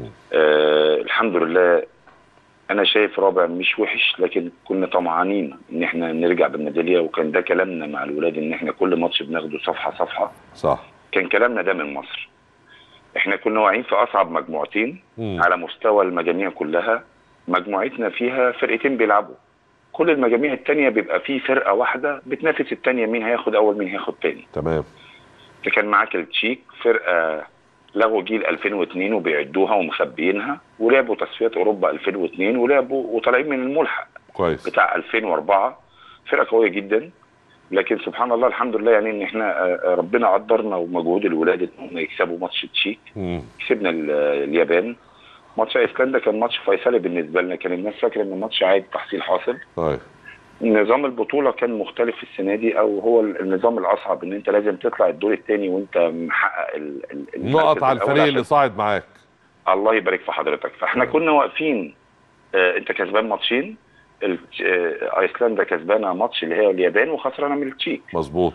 آه الحمد لله انا شايف رابع مش وحش لكن كنا طمعانين ان احنا نرجع بالميداليه وكان ده كلامنا مع الولاد ان احنا كل ماتش بناخده صفحه صفحه صح كان كلامنا ده من مصر احنا كنا واقعين في اصعب مجموعتين مم. على مستوى المجاميع كلها مجموعتنا فيها فرقتين بيلعبوا كل المجاميع التانية بيبقى فيه فرقة واحدة بتنافس التانية مين هياخد أول مين هياخد تاني تمام فكان معاك التشيك فرقة لغوا جيل 2002 وبيعدوها ومخبيينها ولعبوا تصفيات أوروبا 2002 ولعبوا وطالعين من الملحق كويس بتاع 2004 فرقة قوية جدا لكن سبحان الله الحمد لله يعني ان احنا آه، آه، ربنا قدرنا ومجهود الولاد ان هم يكسبوا ماتش تشيك مم. كسبنا ال- اليابان ماتش ايسلندا كان ماتش فيصلي بالنسبه لنا كان الناس فاكره ان الماتش عادي تحصيل حاصل طيب نظام البطوله كان مختلف السنه او هو ال- النظام الاصعب ان انت لازم تطلع الدور الثاني وانت محقق ال- ال- المركز نقط على الأول الفريق اللي عشان- صاعد معاك الله يبارك في حضرتك فاحنا كنا واقفين آه انت كسبان ماتشين ال- آه ايسلندا كسبانه ماتش اللي هي اليابان وخسرانه من التشيك مظبوط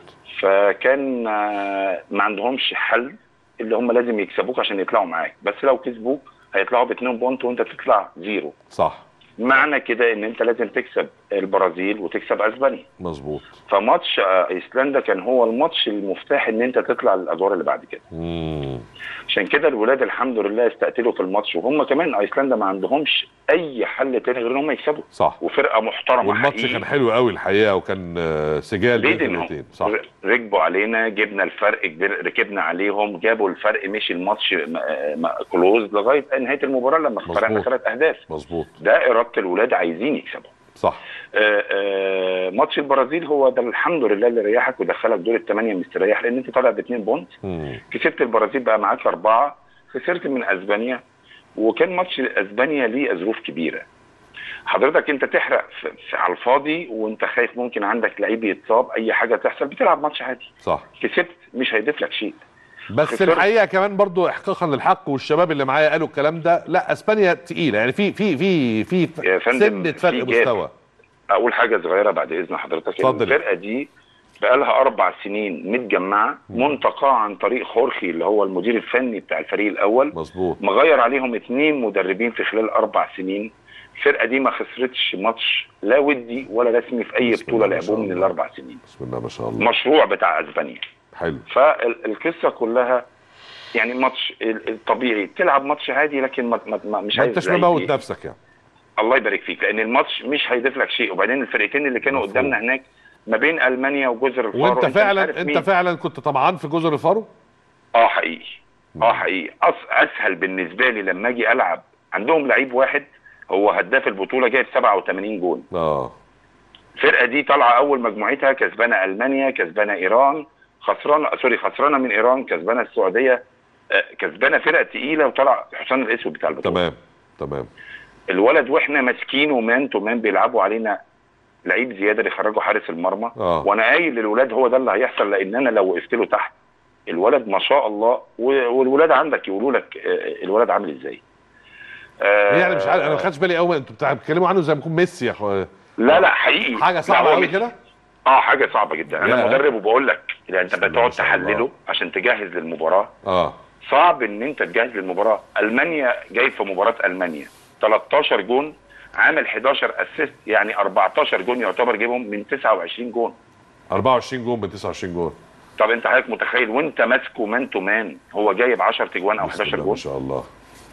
فكان آه، ما عندهمش حل اللي هم لازم يكسبوك عشان يطلعوا معاك بس لو كسبوك هيطلعوا باتنين بونت وانت تطلع زيرو صح معنى كده ان انت لازم تكسب البرازيل وتكسب اسبانيا مظبوط فماتش آه، ايسلندا كان هو الماتش المفتاح ان انت تطلع للادوار اللي بعد كده مم. عشان كده الولاد الحمد لله استقتلوا في الماتش وهم كمان ايسلندا ما عندهمش اي حل تاني غير ان هم يكسبوا صح وفرقه محترمه والماتش حقيقي. كان حلو قوي الحقيقه وكان آه، سجال بين بيدن الفرقتين صح ر- ركبوا علينا جبنا الفرق كبير ركبنا عليهم جابوا الفرق مشي الماتش م- م- كلوز لغايه نهايه المباراه لما فرقنا مظبوط. ثلاث اهداف مظبوط ده اراده الولاد عايزين يكسبوا صح آه، آه، ماتش البرازيل هو ده الحمد لله اللي ريحك ودخلك دور الثمانيه مستريح لان انت طالع باثنين بونت مم. كسبت البرازيل بقى معاك اربعه خسرت من اسبانيا وكان ماتش اسبانيا ليه ظروف كبيره حضرتك انت تحرق في في على الفاضي وانت خايف ممكن عندك لعيب يتصاب اي حاجه تحصل بتلعب ماتش عادي صح كسبت مش هيضيف لك شيء بس خسرت. الحقيقه كمان برضو احقاقا للحق والشباب اللي معايا قالوا الكلام ده لا اسبانيا تقيله يعني في في في في يا فندم، سنه في فرق جاب. مستوى اقول حاجه صغيره بعد اذن حضرتك اتفضل. الفرقه دي بقالها اربع سنين متجمعه منتقاه عن طريق خورخي اللي هو المدير الفني بتاع الفريق الاول مظبوط مغير عليهم اثنين مدربين في خلال اربع سنين الفرقه دي ما خسرتش ماتش لا ودي ولا رسمي في اي بسم بطوله الله ما شاء لعبوه من الله. الاربع سنين بسم الله ما شاء الله مشروع بتاع اسبانيا حلو فالقصه كلها يعني ماتش ال- الطبيعي تلعب ماتش عادي لكن ما ما ما- مش ما عايز انتش لعيب مموت ي- نفسك يعني الله يبارك فيك لان الماتش مش هيضيف لك شيء وبعدين الفرقتين اللي كانوا مفهوم. قدامنا هناك ما بين المانيا وجزر الفارو وانت مش عارف فعلا انت مين. فعلا كنت طمعان في جزر الفارو اه حقيقي اه حقيقي أص... اسهل بالنسبه لي لما اجي العب عندهم لعيب واحد هو هداف البطوله جايب 87 جون اه الفرقه دي طالعه اول مجموعتها كسبانه المانيا كسبانه ايران خسرانه سوري خسرانه من ايران كسبانه السعوديه آه، كسبانه فرق تقيله وطلع حسام الاسود بتاع البطوله تمام تمام الولد واحنا ماسكينه مان تو مان بيلعبوا علينا لعيب زياده اللي يخرجوا حارس المرمى آه. وانا قايل للولاد هو ده اللي هيحصل لان انا لو وقفت له تحت الولد ما شاء الله و- والولاد عندك يقولوا لك آه، الولد عامل ازاي آه، يعني مش عارف انا ما خدتش بالي قوي انتوا بتاع- بتتكلموا عنه زي ما يكون ميسي يا اخويا لا لا حقيقي حاجه لا، صعبه هو قوي مش- كده اه حاجه صعبه جدا انا يا. مدرب وبقول لك اذا انت بسم الله بتقعد ما شاء الله. تحلله عشان تجهز للمباراه اه صعب ان انت تجهز للمباراه المانيا جاي في مباراه المانيا 13 جون عامل 11 اسيست يعني 14 جون يعتبر جيبهم من 29 جون 24 جون من 29 جون طب انت حضرتك متخيل وانت ماسكه مان تو مان هو جايب 10 تجوان او بسم 11 الله ما جون شاء الله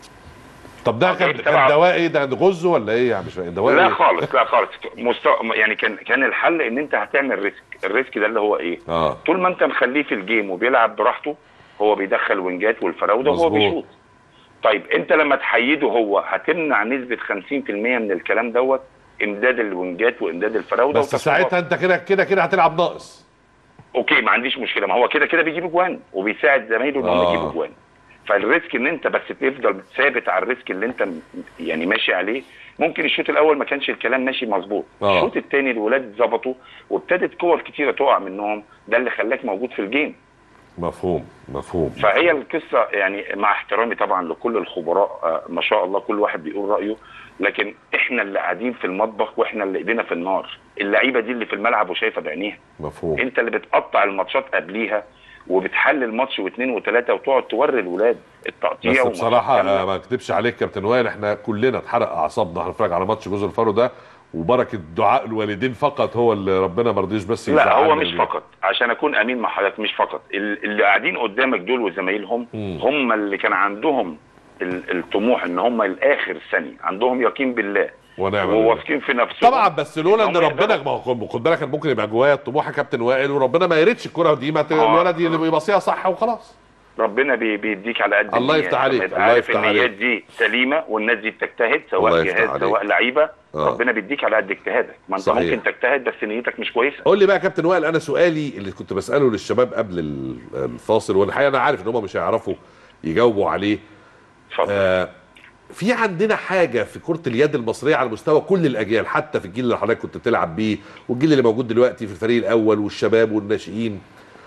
طب ده كان جايب كان سبعة. دواء ايه ده غز ولا ايه يعني مش فاهم دواء لا ايه خالص لا خالص مستوى يعني كان كان الحل ان انت هتعمل ريسك الريسك ده اللي هو ايه اه طول ما انت مخليه في الجيم وبيلعب براحته هو بيدخل وينجات والفراوده وهو مظبوط. بيشوط طيب انت لما تحيده هو هتمنع نسبه 50% من الكلام دوت امداد الوينجات وامداد الفراوده بس وتصويبات. ساعتها انت كده كده كده هتلعب ناقص اوكي ما عنديش مشكله ما هو كده كده بيجيب اجوان وبيساعد زمايله ان هم آه. يجيبوا اجوان فالريسك ان انت بس تفضل ثابت على الريسك اللي انت م- يعني ماشي عليه ممكن الشوط الاول ما كانش الكلام ماشي مظبوط آه. الشوط الثاني الولاد ظبطوا وابتدت كور كتيره تقع منهم ده اللي خلاك موجود في الجيم مفهوم مفهوم فهي القصه يعني مع احترامي طبعا لكل الخبراء آه، ما شاء الله كل واحد بيقول رايه لكن احنا اللي قاعدين في المطبخ واحنا اللي ايدينا في النار اللعيبه دي اللي في الملعب وشايفه بعينيها مفهوم انت اللي بتقطع الماتشات قبليها وبتحلل ماتش واثنين وثلاثه وتقعد توري الولاد التقطيع بس وماتشات بصراحه كاملة. آه، ما اكذبش عليك كابتن وائل احنا كلنا اتحرق اعصابنا احنا بنتفرج على ماتش جوز الفارو ده وبركه دعاء الوالدين فقط هو اللي ربنا ما رضيش بس لا هو يزعلنا مش بيه. فقط عشان اكون امين مع حضرتك مش فقط ال- اللي قاعدين قدامك دول وزمايلهم مم. هم اللي كان عندهم ال- الطموح ان هم الاخر ثانيه عندهم يقين بالله ونعم بالله. وواثقين في نفسهم طبعا بس لولا ان هم ربنا يقدروا. ما هو خد- خد بالك كان ممكن يبقى جوايا الطموح يا كابتن وائل وربنا ما يردش الكره دي ما ت- آه. الولد اللي يبصيها صح وخلاص ربنا بي- بيديك على قد الله النية. يفتح عليك، لما يبقى الله عارف يفتح النيات عليك. دي سليمه والناس دي بتجتهد الله سواء يفتح جهاز عليك. سواء لعيبه آه. ربنا بيديك على قد اجتهادك ما انت صحيح. ممكن تجتهد بس نيتك مش كويسه قول لي بقى يا كابتن وائل انا سؤالي اللي كنت بساله للشباب قبل ال- الفاصل والحقيقه انا عارف ان هم مش هيعرفوا يجاوبوا عليه اتفضل آه في عندنا حاجه في كره اليد المصريه على مستوى كل الاجيال حتى في الجيل اللي حضرتك كنت بتلعب بيه والجيل اللي موجود دلوقتي في الفريق الاول والشباب والناشئين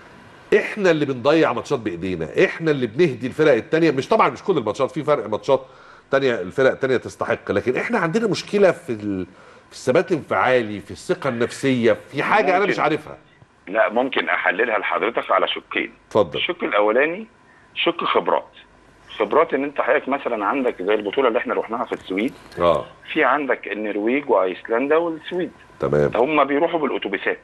احنا اللي بنضيع ماتشات بايدينا احنا اللي بنهدي الفرق التانية مش طبعا مش كل الماتشات في فرق ماتشات تانية الفرق التانية تستحق لكن احنا عندنا مشكله في ال... في الثبات الانفعالي في الثقه النفسيه في حاجه انا ممكن. مش عارفها لا ممكن احللها لحضرتك على شقين اتفضل الشق الاولاني شق خبرات خبرات ان انت حضرتك مثلا عندك زي البطوله اللي احنا رحناها في السويد اه في عندك النرويج وايسلندا والسويد تمام هم بيروحوا بالاتوبيسات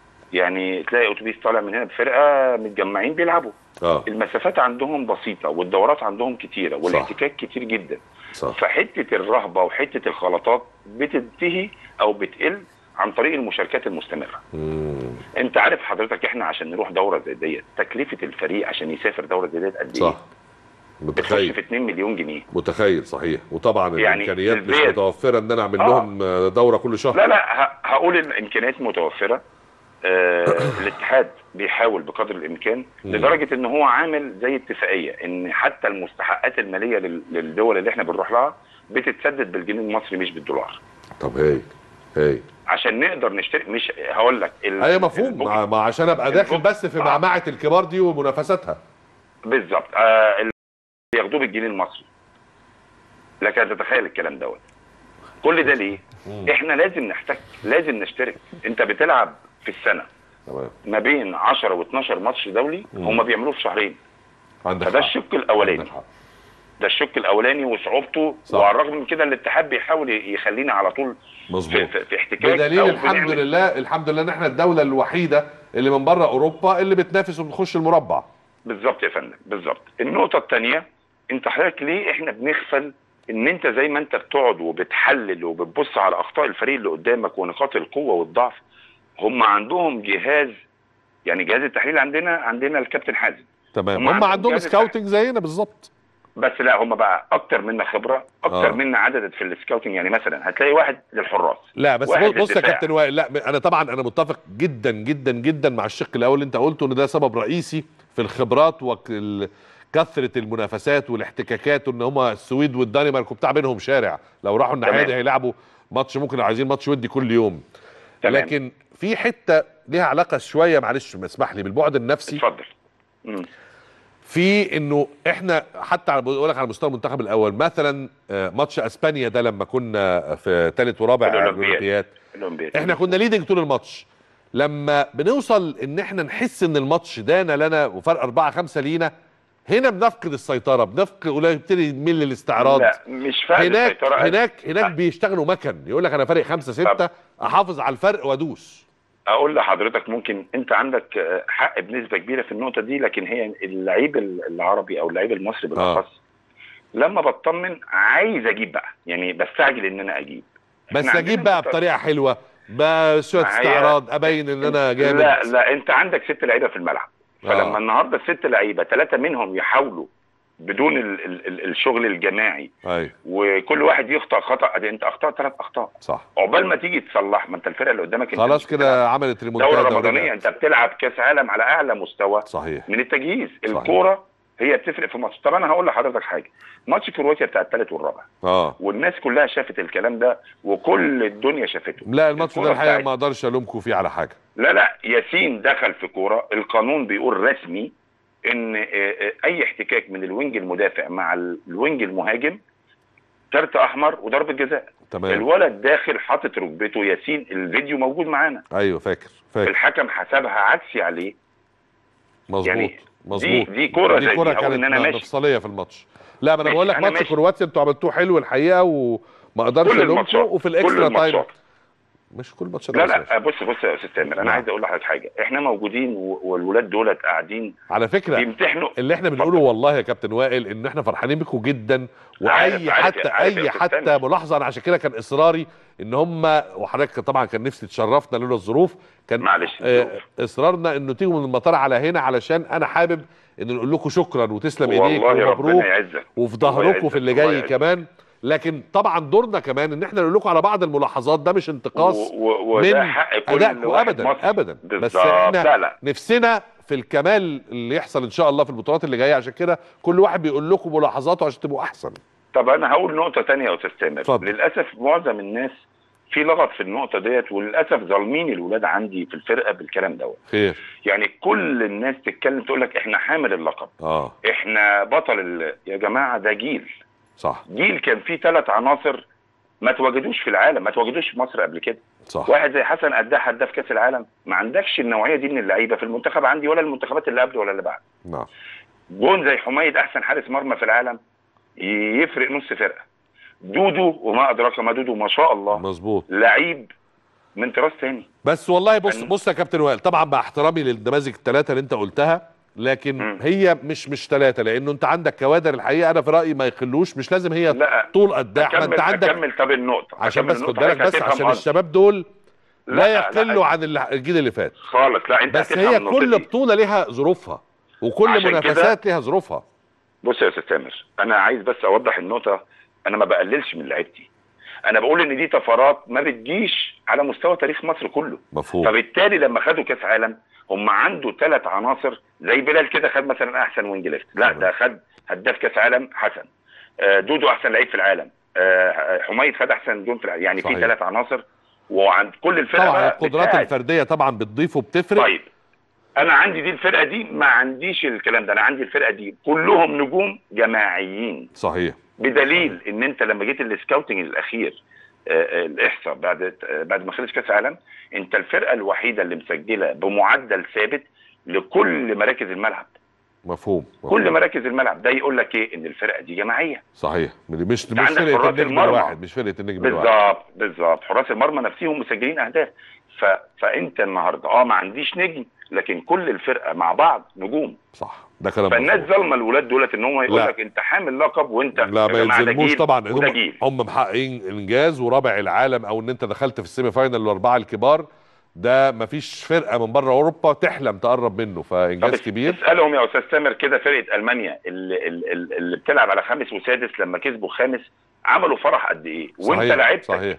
يعني تلاقي اتوبيس طالع من هنا بفرقه متجمعين بيلعبوا اه المسافات عندهم بسيطه والدورات عندهم كتيره والاحتكاك كتير جدا صح فحته الرهبه وحته الخلطات بتنتهي او بتقل عن طريق المشاركات المستمره مم. انت عارف حضرتك احنا عشان نروح دوره زي ديت تكلفه الفريق عشان يسافر دوره زي ديت قد ايه صح بتخش متخيل في 2 مليون جنيه متخيل صحيح وطبعا يعني الامكانيات مش الزيت. متوفره ان انا اعمل آه. لهم دوره كل شهر لا لا ه- هقول الامكانيات متوفره آه الاتحاد بيحاول بقدر الامكان مم. لدرجه ان هو عامل زي اتفاقيه ان حتى المستحقات الماليه لل- للدول اللي احنا بنروح لها بتتسدد بالجنيه المصري مش بالدولار طب هاي هاي عشان نقدر نشتري مش هقول لك ال- ايوه مفهوم البوك- مع, مع عشان ابقى داخل البوك- بس في آه. معمعه الكبار دي ومنافساتها بالظبط آه اللي ياخدوه بالجنيه المصري لك ان تتخيل الكلام دوت كل ده ليه؟ احنا لازم نحتك لازم نشترك انت بتلعب في السنه تمام ما بين 10 و12 ماتش دولي مم. هم بيعملوه في شهرين عندك فده حق. الشق الاولاني عندك حق. ده الشق الاولاني وصعوبته صح. وعلى الرغم من كده الاتحاد بيحاول يخلينا على طول في, مظبوط في, في احتكاك بدليل أو الحمد بنعمل- لله الحمد لله ان احنا الدوله الوحيده اللي من بره اوروبا اللي بتنافس وبتخش المربع بالظبط يا فندم بالظبط النقطة الثانية انت حضرتك ليه احنا بنغفل ان انت زي ما انت بتقعد وبتحلل وبتبص على اخطاء الفريق اللي قدامك ونقاط القوة والضعف هم عندهم جهاز يعني جهاز التحليل عندنا عندنا الكابتن حازم تمام هم هم عندهم عندهم جهاز سكاوتنج زينا بالظبط بس لا هم بقى اكتر منا خبرة اكتر آه. منا عدد في السكاوتنج يعني مثلا هتلاقي واحد للحراس لا بس واحد بص يا للدفاع. كابتن وائل لا انا طبعا انا متفق جدا جدا جدا مع الشق الاول اللي انت قلته ان ده سبب رئيسي في الخبرات وكثره المنافسات والاحتكاكات وان هم السويد والدنمارك وبتاع بينهم شارع لو راحوا الناحيه تمام. دي هيلعبوا ماتش ممكن عايزين ماتش ودي كل يوم تمام. لكن في حته ليها علاقه شويه معلش اسمح لي بالبعد النفسي اتفضل مم. في انه احنا حتى على بقول لك على مستوى المنتخب الاول مثلا آه، ماتش اسبانيا ده لما كنا في ثالث ورابع في الأولمبياد. الاولمبياد الأولمبياد. احنا كنا ليدنج طول الماتش لما بنوصل ان احنا نحس ان الماتش دانا لنا وفرق أربعة خمسة لينا هنا بنفقد السيطرة بنفقد ولا يبتدي نميل للاستعراض لا مش فاهم هناك السيطرة. هناك هناك بيشتغلوا مكن يقول لك انا فارق خمسة ستة احافظ على الفرق وادوس اقول لحضرتك ممكن انت عندك آه، حق بنسبه كبيره في النقطه دي لكن هي اللعيب العربي او اللعيب المصري بالاخص لما بطمن عايز اجيب بقى يعني بستعجل ان انا اجيب بس إحنا اجيب عندنا بقى بطريقة حلوة بشوية ما هي- استعراض ابين ان انا جامد لا لا انت عندك ست لعيبه في الملعب آه. فلما النهارده الست لعيبه ثلاثه منهم يحاولوا بدون ال ال ال الشغل الجماعي ايوه وكل واحد يخطأ خطأ أدي انت اخطأت ثلاث اخطاء صح عقبال ما تيجي تصلح ما انت الفرقه اللي قدامك انت خلاص مش كده عملت بتلعب ريمونتادا دوره رمضانيه ورجعت. انت بتلعب كاس عالم على اعلى مستوى صحيح من التجهيز صحيح. الكوره هي بتفرق في ماتش طب انا هقول لحضرتك حاجه ماتش كرواتيا بتاع الثالث والرابع اه والناس كلها شافت الكلام ده وكل الدنيا شافته لا الماتش ده الكرة الحقيقه بتاعت- ما اقدرش الومكم فيه على حاجه لا لا ياسين دخل في كوره القانون بيقول رسمي ان آه، آه، اي احتكاك من الوينج المدافع مع الوينج المهاجم كارت احمر وضربه جزاء تمام الولد داخل حاطط ركبته ياسين الفيديو موجود معانا ايوه فاكر فاكر الحكم حسبها عكسي عليه مظبوط يعني مظبوط دي كرة دي زي كرة دي، أو كانت إن أنا ماشي. مفصليه في الماتش لا ما انا ماشي، بقول لك أنا ماتش ماشي. كرواتيا انتوا عملتوه حلو الحقيقه وما اقدرش كل الومكم الماتشات وفي كل الاكسترا تايم الماتشات مش كل ماتش لا لا بص بص يا استاذ تامر نعم. انا عايز اقول لحضرتك حاجه احنا موجودين و- والولاد دولت قاعدين على فكره بيمتحنوا اللي احنا بنقوله والله يا كابتن وائل ان احنا فرحانين بيكم جدا واي عارف- عارف- حتى عارف يا اي أستاذ حتى تامر. ملاحظه انا عشان كده كان اصراري ان هم وحضرتك طبعا كان نفسي تشرفنا لولا الظروف كان معلش آه الظروف. اصرارنا انه تيجوا من المطار على هنا علشان انا حابب ان نقول لكم شكرا وتسلم ايديك والله ومبروك ربنا يعزك وفي الله ظهركم يعزك، في اللي الله جاي يعزك. كمان لكن طبعا دورنا كمان ان احنا نقول لكم على بعض الملاحظات ده مش انتقاص و- و- وده من حق كل ادائكم واحد ابدا مصري. ابدا بس بالظبط. احنا لا لا نفسنا في الكمال اللي يحصل ان شاء الله في البطولات اللي جايه عشان كده كل واحد بيقول لكم ملاحظاته عشان تبقوا احسن طب انا هقول نقطه تانية يا استاذ تامر اتفضل. للاسف معظم الناس في لغط في النقطه ديت وللاسف ظالمين الولاد عندي في الفرقه بالكلام دوت خير يعني كل الناس تتكلم تقول لك احنا حامل اللقب اه احنا بطل ال... يا جماعه ده جيل صح جيل كان فيه ثلاث عناصر ما تواجدوش في العالم ما تواجدوش في مصر قبل كده صح واحد زي حسن قداح هداف كاس العالم ما عندكش النوعيه دي من اللعيبه في المنتخب عندي ولا المنتخبات اللي قبل ولا اللي بعد نعم جون زي حميد احسن حارس مرمى في العالم يفرق نص فرقه دودو وما ادراك ما دودو ما شاء الله مظبوط لعيب من طراز تاني بس والله بص أن- بص يا كابتن وائل طبعا مع احترامي للنماذج الثلاثه اللي انت قلتها لكن مم. هي مش مش ثلاثه لانه انت عندك كوادر الحقيقه انا في رايي ما يخلوش مش لازم هي لا طول قداح ما اكمل انت عندك اكمل طب النقطه عشان أكمل بس خد النقطة، بالك حضرتك بس هتفهم عشان قصدي. الشباب دول لا, لا، يقلوا لا. عن الل- الجيل اللي فات خالص لا انت بس هتفهم هي النقطة كل دي. بطوله ليها ظروفها وكل عشان منافسات ليها ظروفها بص يا استاذ تامر انا عايز بس اوضح النقطه انا ما بقللش من لعيبتي انا بقول ان دي طفرات ما بتجيش على مستوى تاريخ مصر كله مفهوم فبالتالي لما خدوا كاس عالم هم عنده ثلاث عناصر زي بلال كده خد مثلا احسن وينج ليفت لا تمام. ده خد هداف كاس عالم حسن آه، دودو احسن لعيب في العالم آه، حميد خد احسن جون في العالم يعني في صحيح. ثلاث عناصر وعند كل الفرق طبعا بقى القدرات بتساعد. الفرديه طبعا بتضيف وبتفرق طيب انا عندي دي الفرقه دي ما عنديش الكلام ده انا عندي الفرقه دي كلهم نجوم جماعيين صحيح بدليل ان انت لما جيت السكاوتنج الاخير آه، آه، الاحصاء بعد آه، بعد ما خلص كاس العالم انت الفرقه الوحيده اللي مسجله بمعدل ثابت لكل مراكز الملعب مفهوم, مفهوم. كل مراكز الملعب ده يقول لك ايه ان الفرقه دي جماعيه صحيح مش مش عندك فرقه حراس النجم المرمى. الواحد مش فرقه النجم الواحد بالظبط بالظبط حراس المرمى نفسهم مسجلين اهداف ف... فانت النهارده اه ما عنديش نجم لكن كل الفرقه مع بعض نجوم صح ده كلام فالناس مظبوط. ظالمه الولاد دولت ان هم يقول لا. لك انت حامل لقب وانت لا يا ما جماعة ده يلزموش جيل طبعا وده هم جيل هم محققين انجاز ورابع العالم او ان انت دخلت في السيمي فاينال الاربعه الكبار ده ما فيش فرقه من بره اوروبا تحلم تقرب منه فانجاز طب كبير اسالهم يا استاذ تامر كده فرقه المانيا اللي, اللي, اللي بتلعب على خامس وسادس لما كسبوا خامس عملوا فرح قد ايه وانت صحيح لعبتك صحيح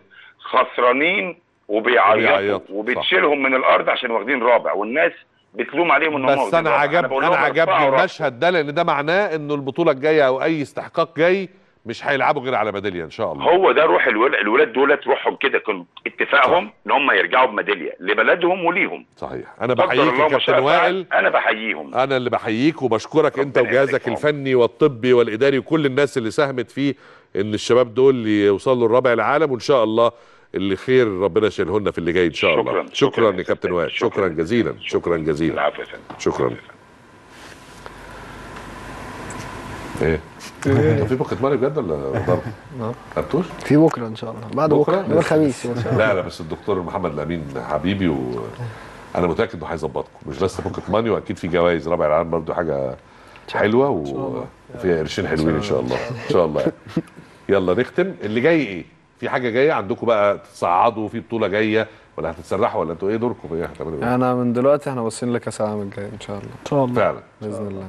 خسرانين وبيعيطوا وبيعيطوا، وبتشيلهم من الارض عشان واخدين رابع والناس بتلوم عليهم ان هم بس واخدين انا رابع. عجب بقول انا لهم عجبني ارفعوا راسكم. المشهد ده لان ده معناه انه البطوله الجايه او اي استحقاق جاي مش هيلعبوا غير على ميداليه ان شاء الله هو ده روح الولاد الولاد دولت روحهم كده كان اتفاقهم ان هم يرجعوا بميداليه لبلدهم وليهم صحيح انا قدر بحييك الله يا ما شاء كابتن فعل، وائل انا بحييهم انا اللي بحييك وبشكرك انت ربنا وجهازك يخليك. الفني والطبي والاداري وكل الناس اللي ساهمت فيه ان الشباب دول يوصلوا للرابع العالم وان شاء الله اللي خير ربنا يشيله لنا في اللي جاي ان شاء الله شكراً. شكرا شكراً يا كابتن وائل شكراً. شكرا جزيلا شكرا جزيلا العفو يا فندم شكرا ايه هو في بوكيت ماني بجد ولا ضرب؟ خدتوش؟ في بكره ان شاء الله بعد بكرة؟ بكره يوم الخميس ان شاء الله لا لا بس الدكتور محمد الامين حبيبي وانا متاكد انه هيظبطكم مش بس بوكيت ماني واكيد في جوائز رابع العالم برضو حاجه حلوه و- وفيها قرشين حلوين ان شاء الله ان شاء الله يعني. يلا نختم اللي جاي ايه؟ في حاجه جايه عندكم بقى تصعدوا في بطوله جايه ولا هتتسرحوا ولا انتوا ايه دوركم في ايه هتعملوا ايه؟ انا من دلوقتي احنا باصين لكاس العالم الجاي ان شاء الله ان شاء الله فعلا باذن الله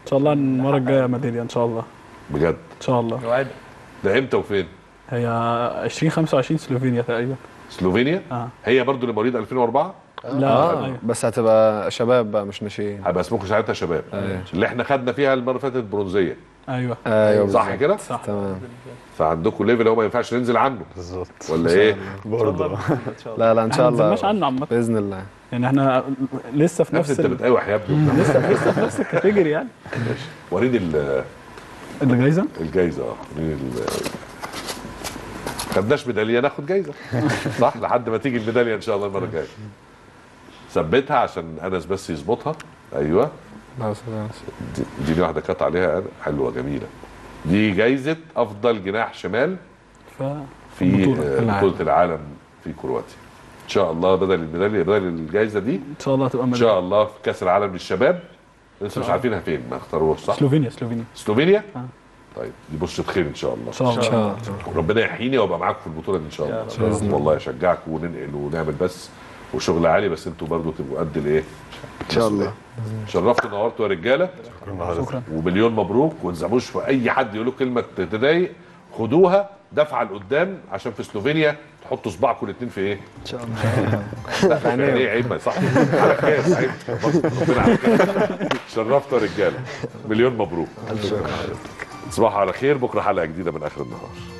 ان شاء الله المره الجايه ميداليه ان شاء الله بجد ان شاء الله وعد ده امتى وفين هي 2025 سلوفينيا تقريبا سلوفينيا اه هي برضو اللي مواليد 2004 لا اه أيوة. بس هتبقى شباب بقى مش ناشئين هيبقى اسمكم ساعتها شباب أيوة. اللي احنا خدنا فيها المره اللي فاتت برونزيه ايوه ايوه صح بالظبط. كده صح تمام فعندكم ليفل هو ما ينفعش ننزل عنه بالظبط ولا ايه برضه لا لا ان احنا شاء ما الله نزلناش عنه عامه باذن الله يعني احنا لسه في نفس نفس انت ال... بتقاوح يا ابني لسه لسه في نفس الكاتيجوري يعني وريني ال- الجايزه الجايزه اه وريني ال- خدناش ميداليه ناخد جايزه صح لحد ما تيجي الميداليه ان شاء الله المره الجايه ثبتها عشان انس بس يظبطها ايوه بس بس. دي, دي واحده كانت عليها أنا. حلوه جميله دي جايزه افضل جناح شمال ف في البطولة. آه، العالم. بطوله العالم في كرواتيا ان شاء الله بدل الميداليه بدل الجايزه دي ان شاء الله هتبقى ان ميداليه شاء الله في كاس العالم للشباب لسه مش عارفينها فين ما اختاروش صح سلوفينيا سلوفينيا سلوفينيا آه. طيب دي بشرة خير ان شاء الله ان شاء ان شاء الله الله ربنا يحييني وابقى معاكم في البطوله دي ان شاء الله بإذن الله. والله اشجعكم وننقل ونعمل بس وشغل عالي بس انتوا برضو تبقوا قد الايه ان شاء الله شرفتوا ونورتوا يا رجاله شكرا ومليون مبروك وما تزعموش في اي حد يقول لكم كلمه تضايق خدوها دفعه لقدام عشان في سلوفينيا تحطوا صباعكم الاثنين في ايه؟ ان شاء الله لا في عينيهم. عينيه عيب ما صح على كاس عيب ربنا على كاس. شرفتوا يا رجاله مليون مبروك تصبحوا على خير بكره حلقه جديده من اخر النهار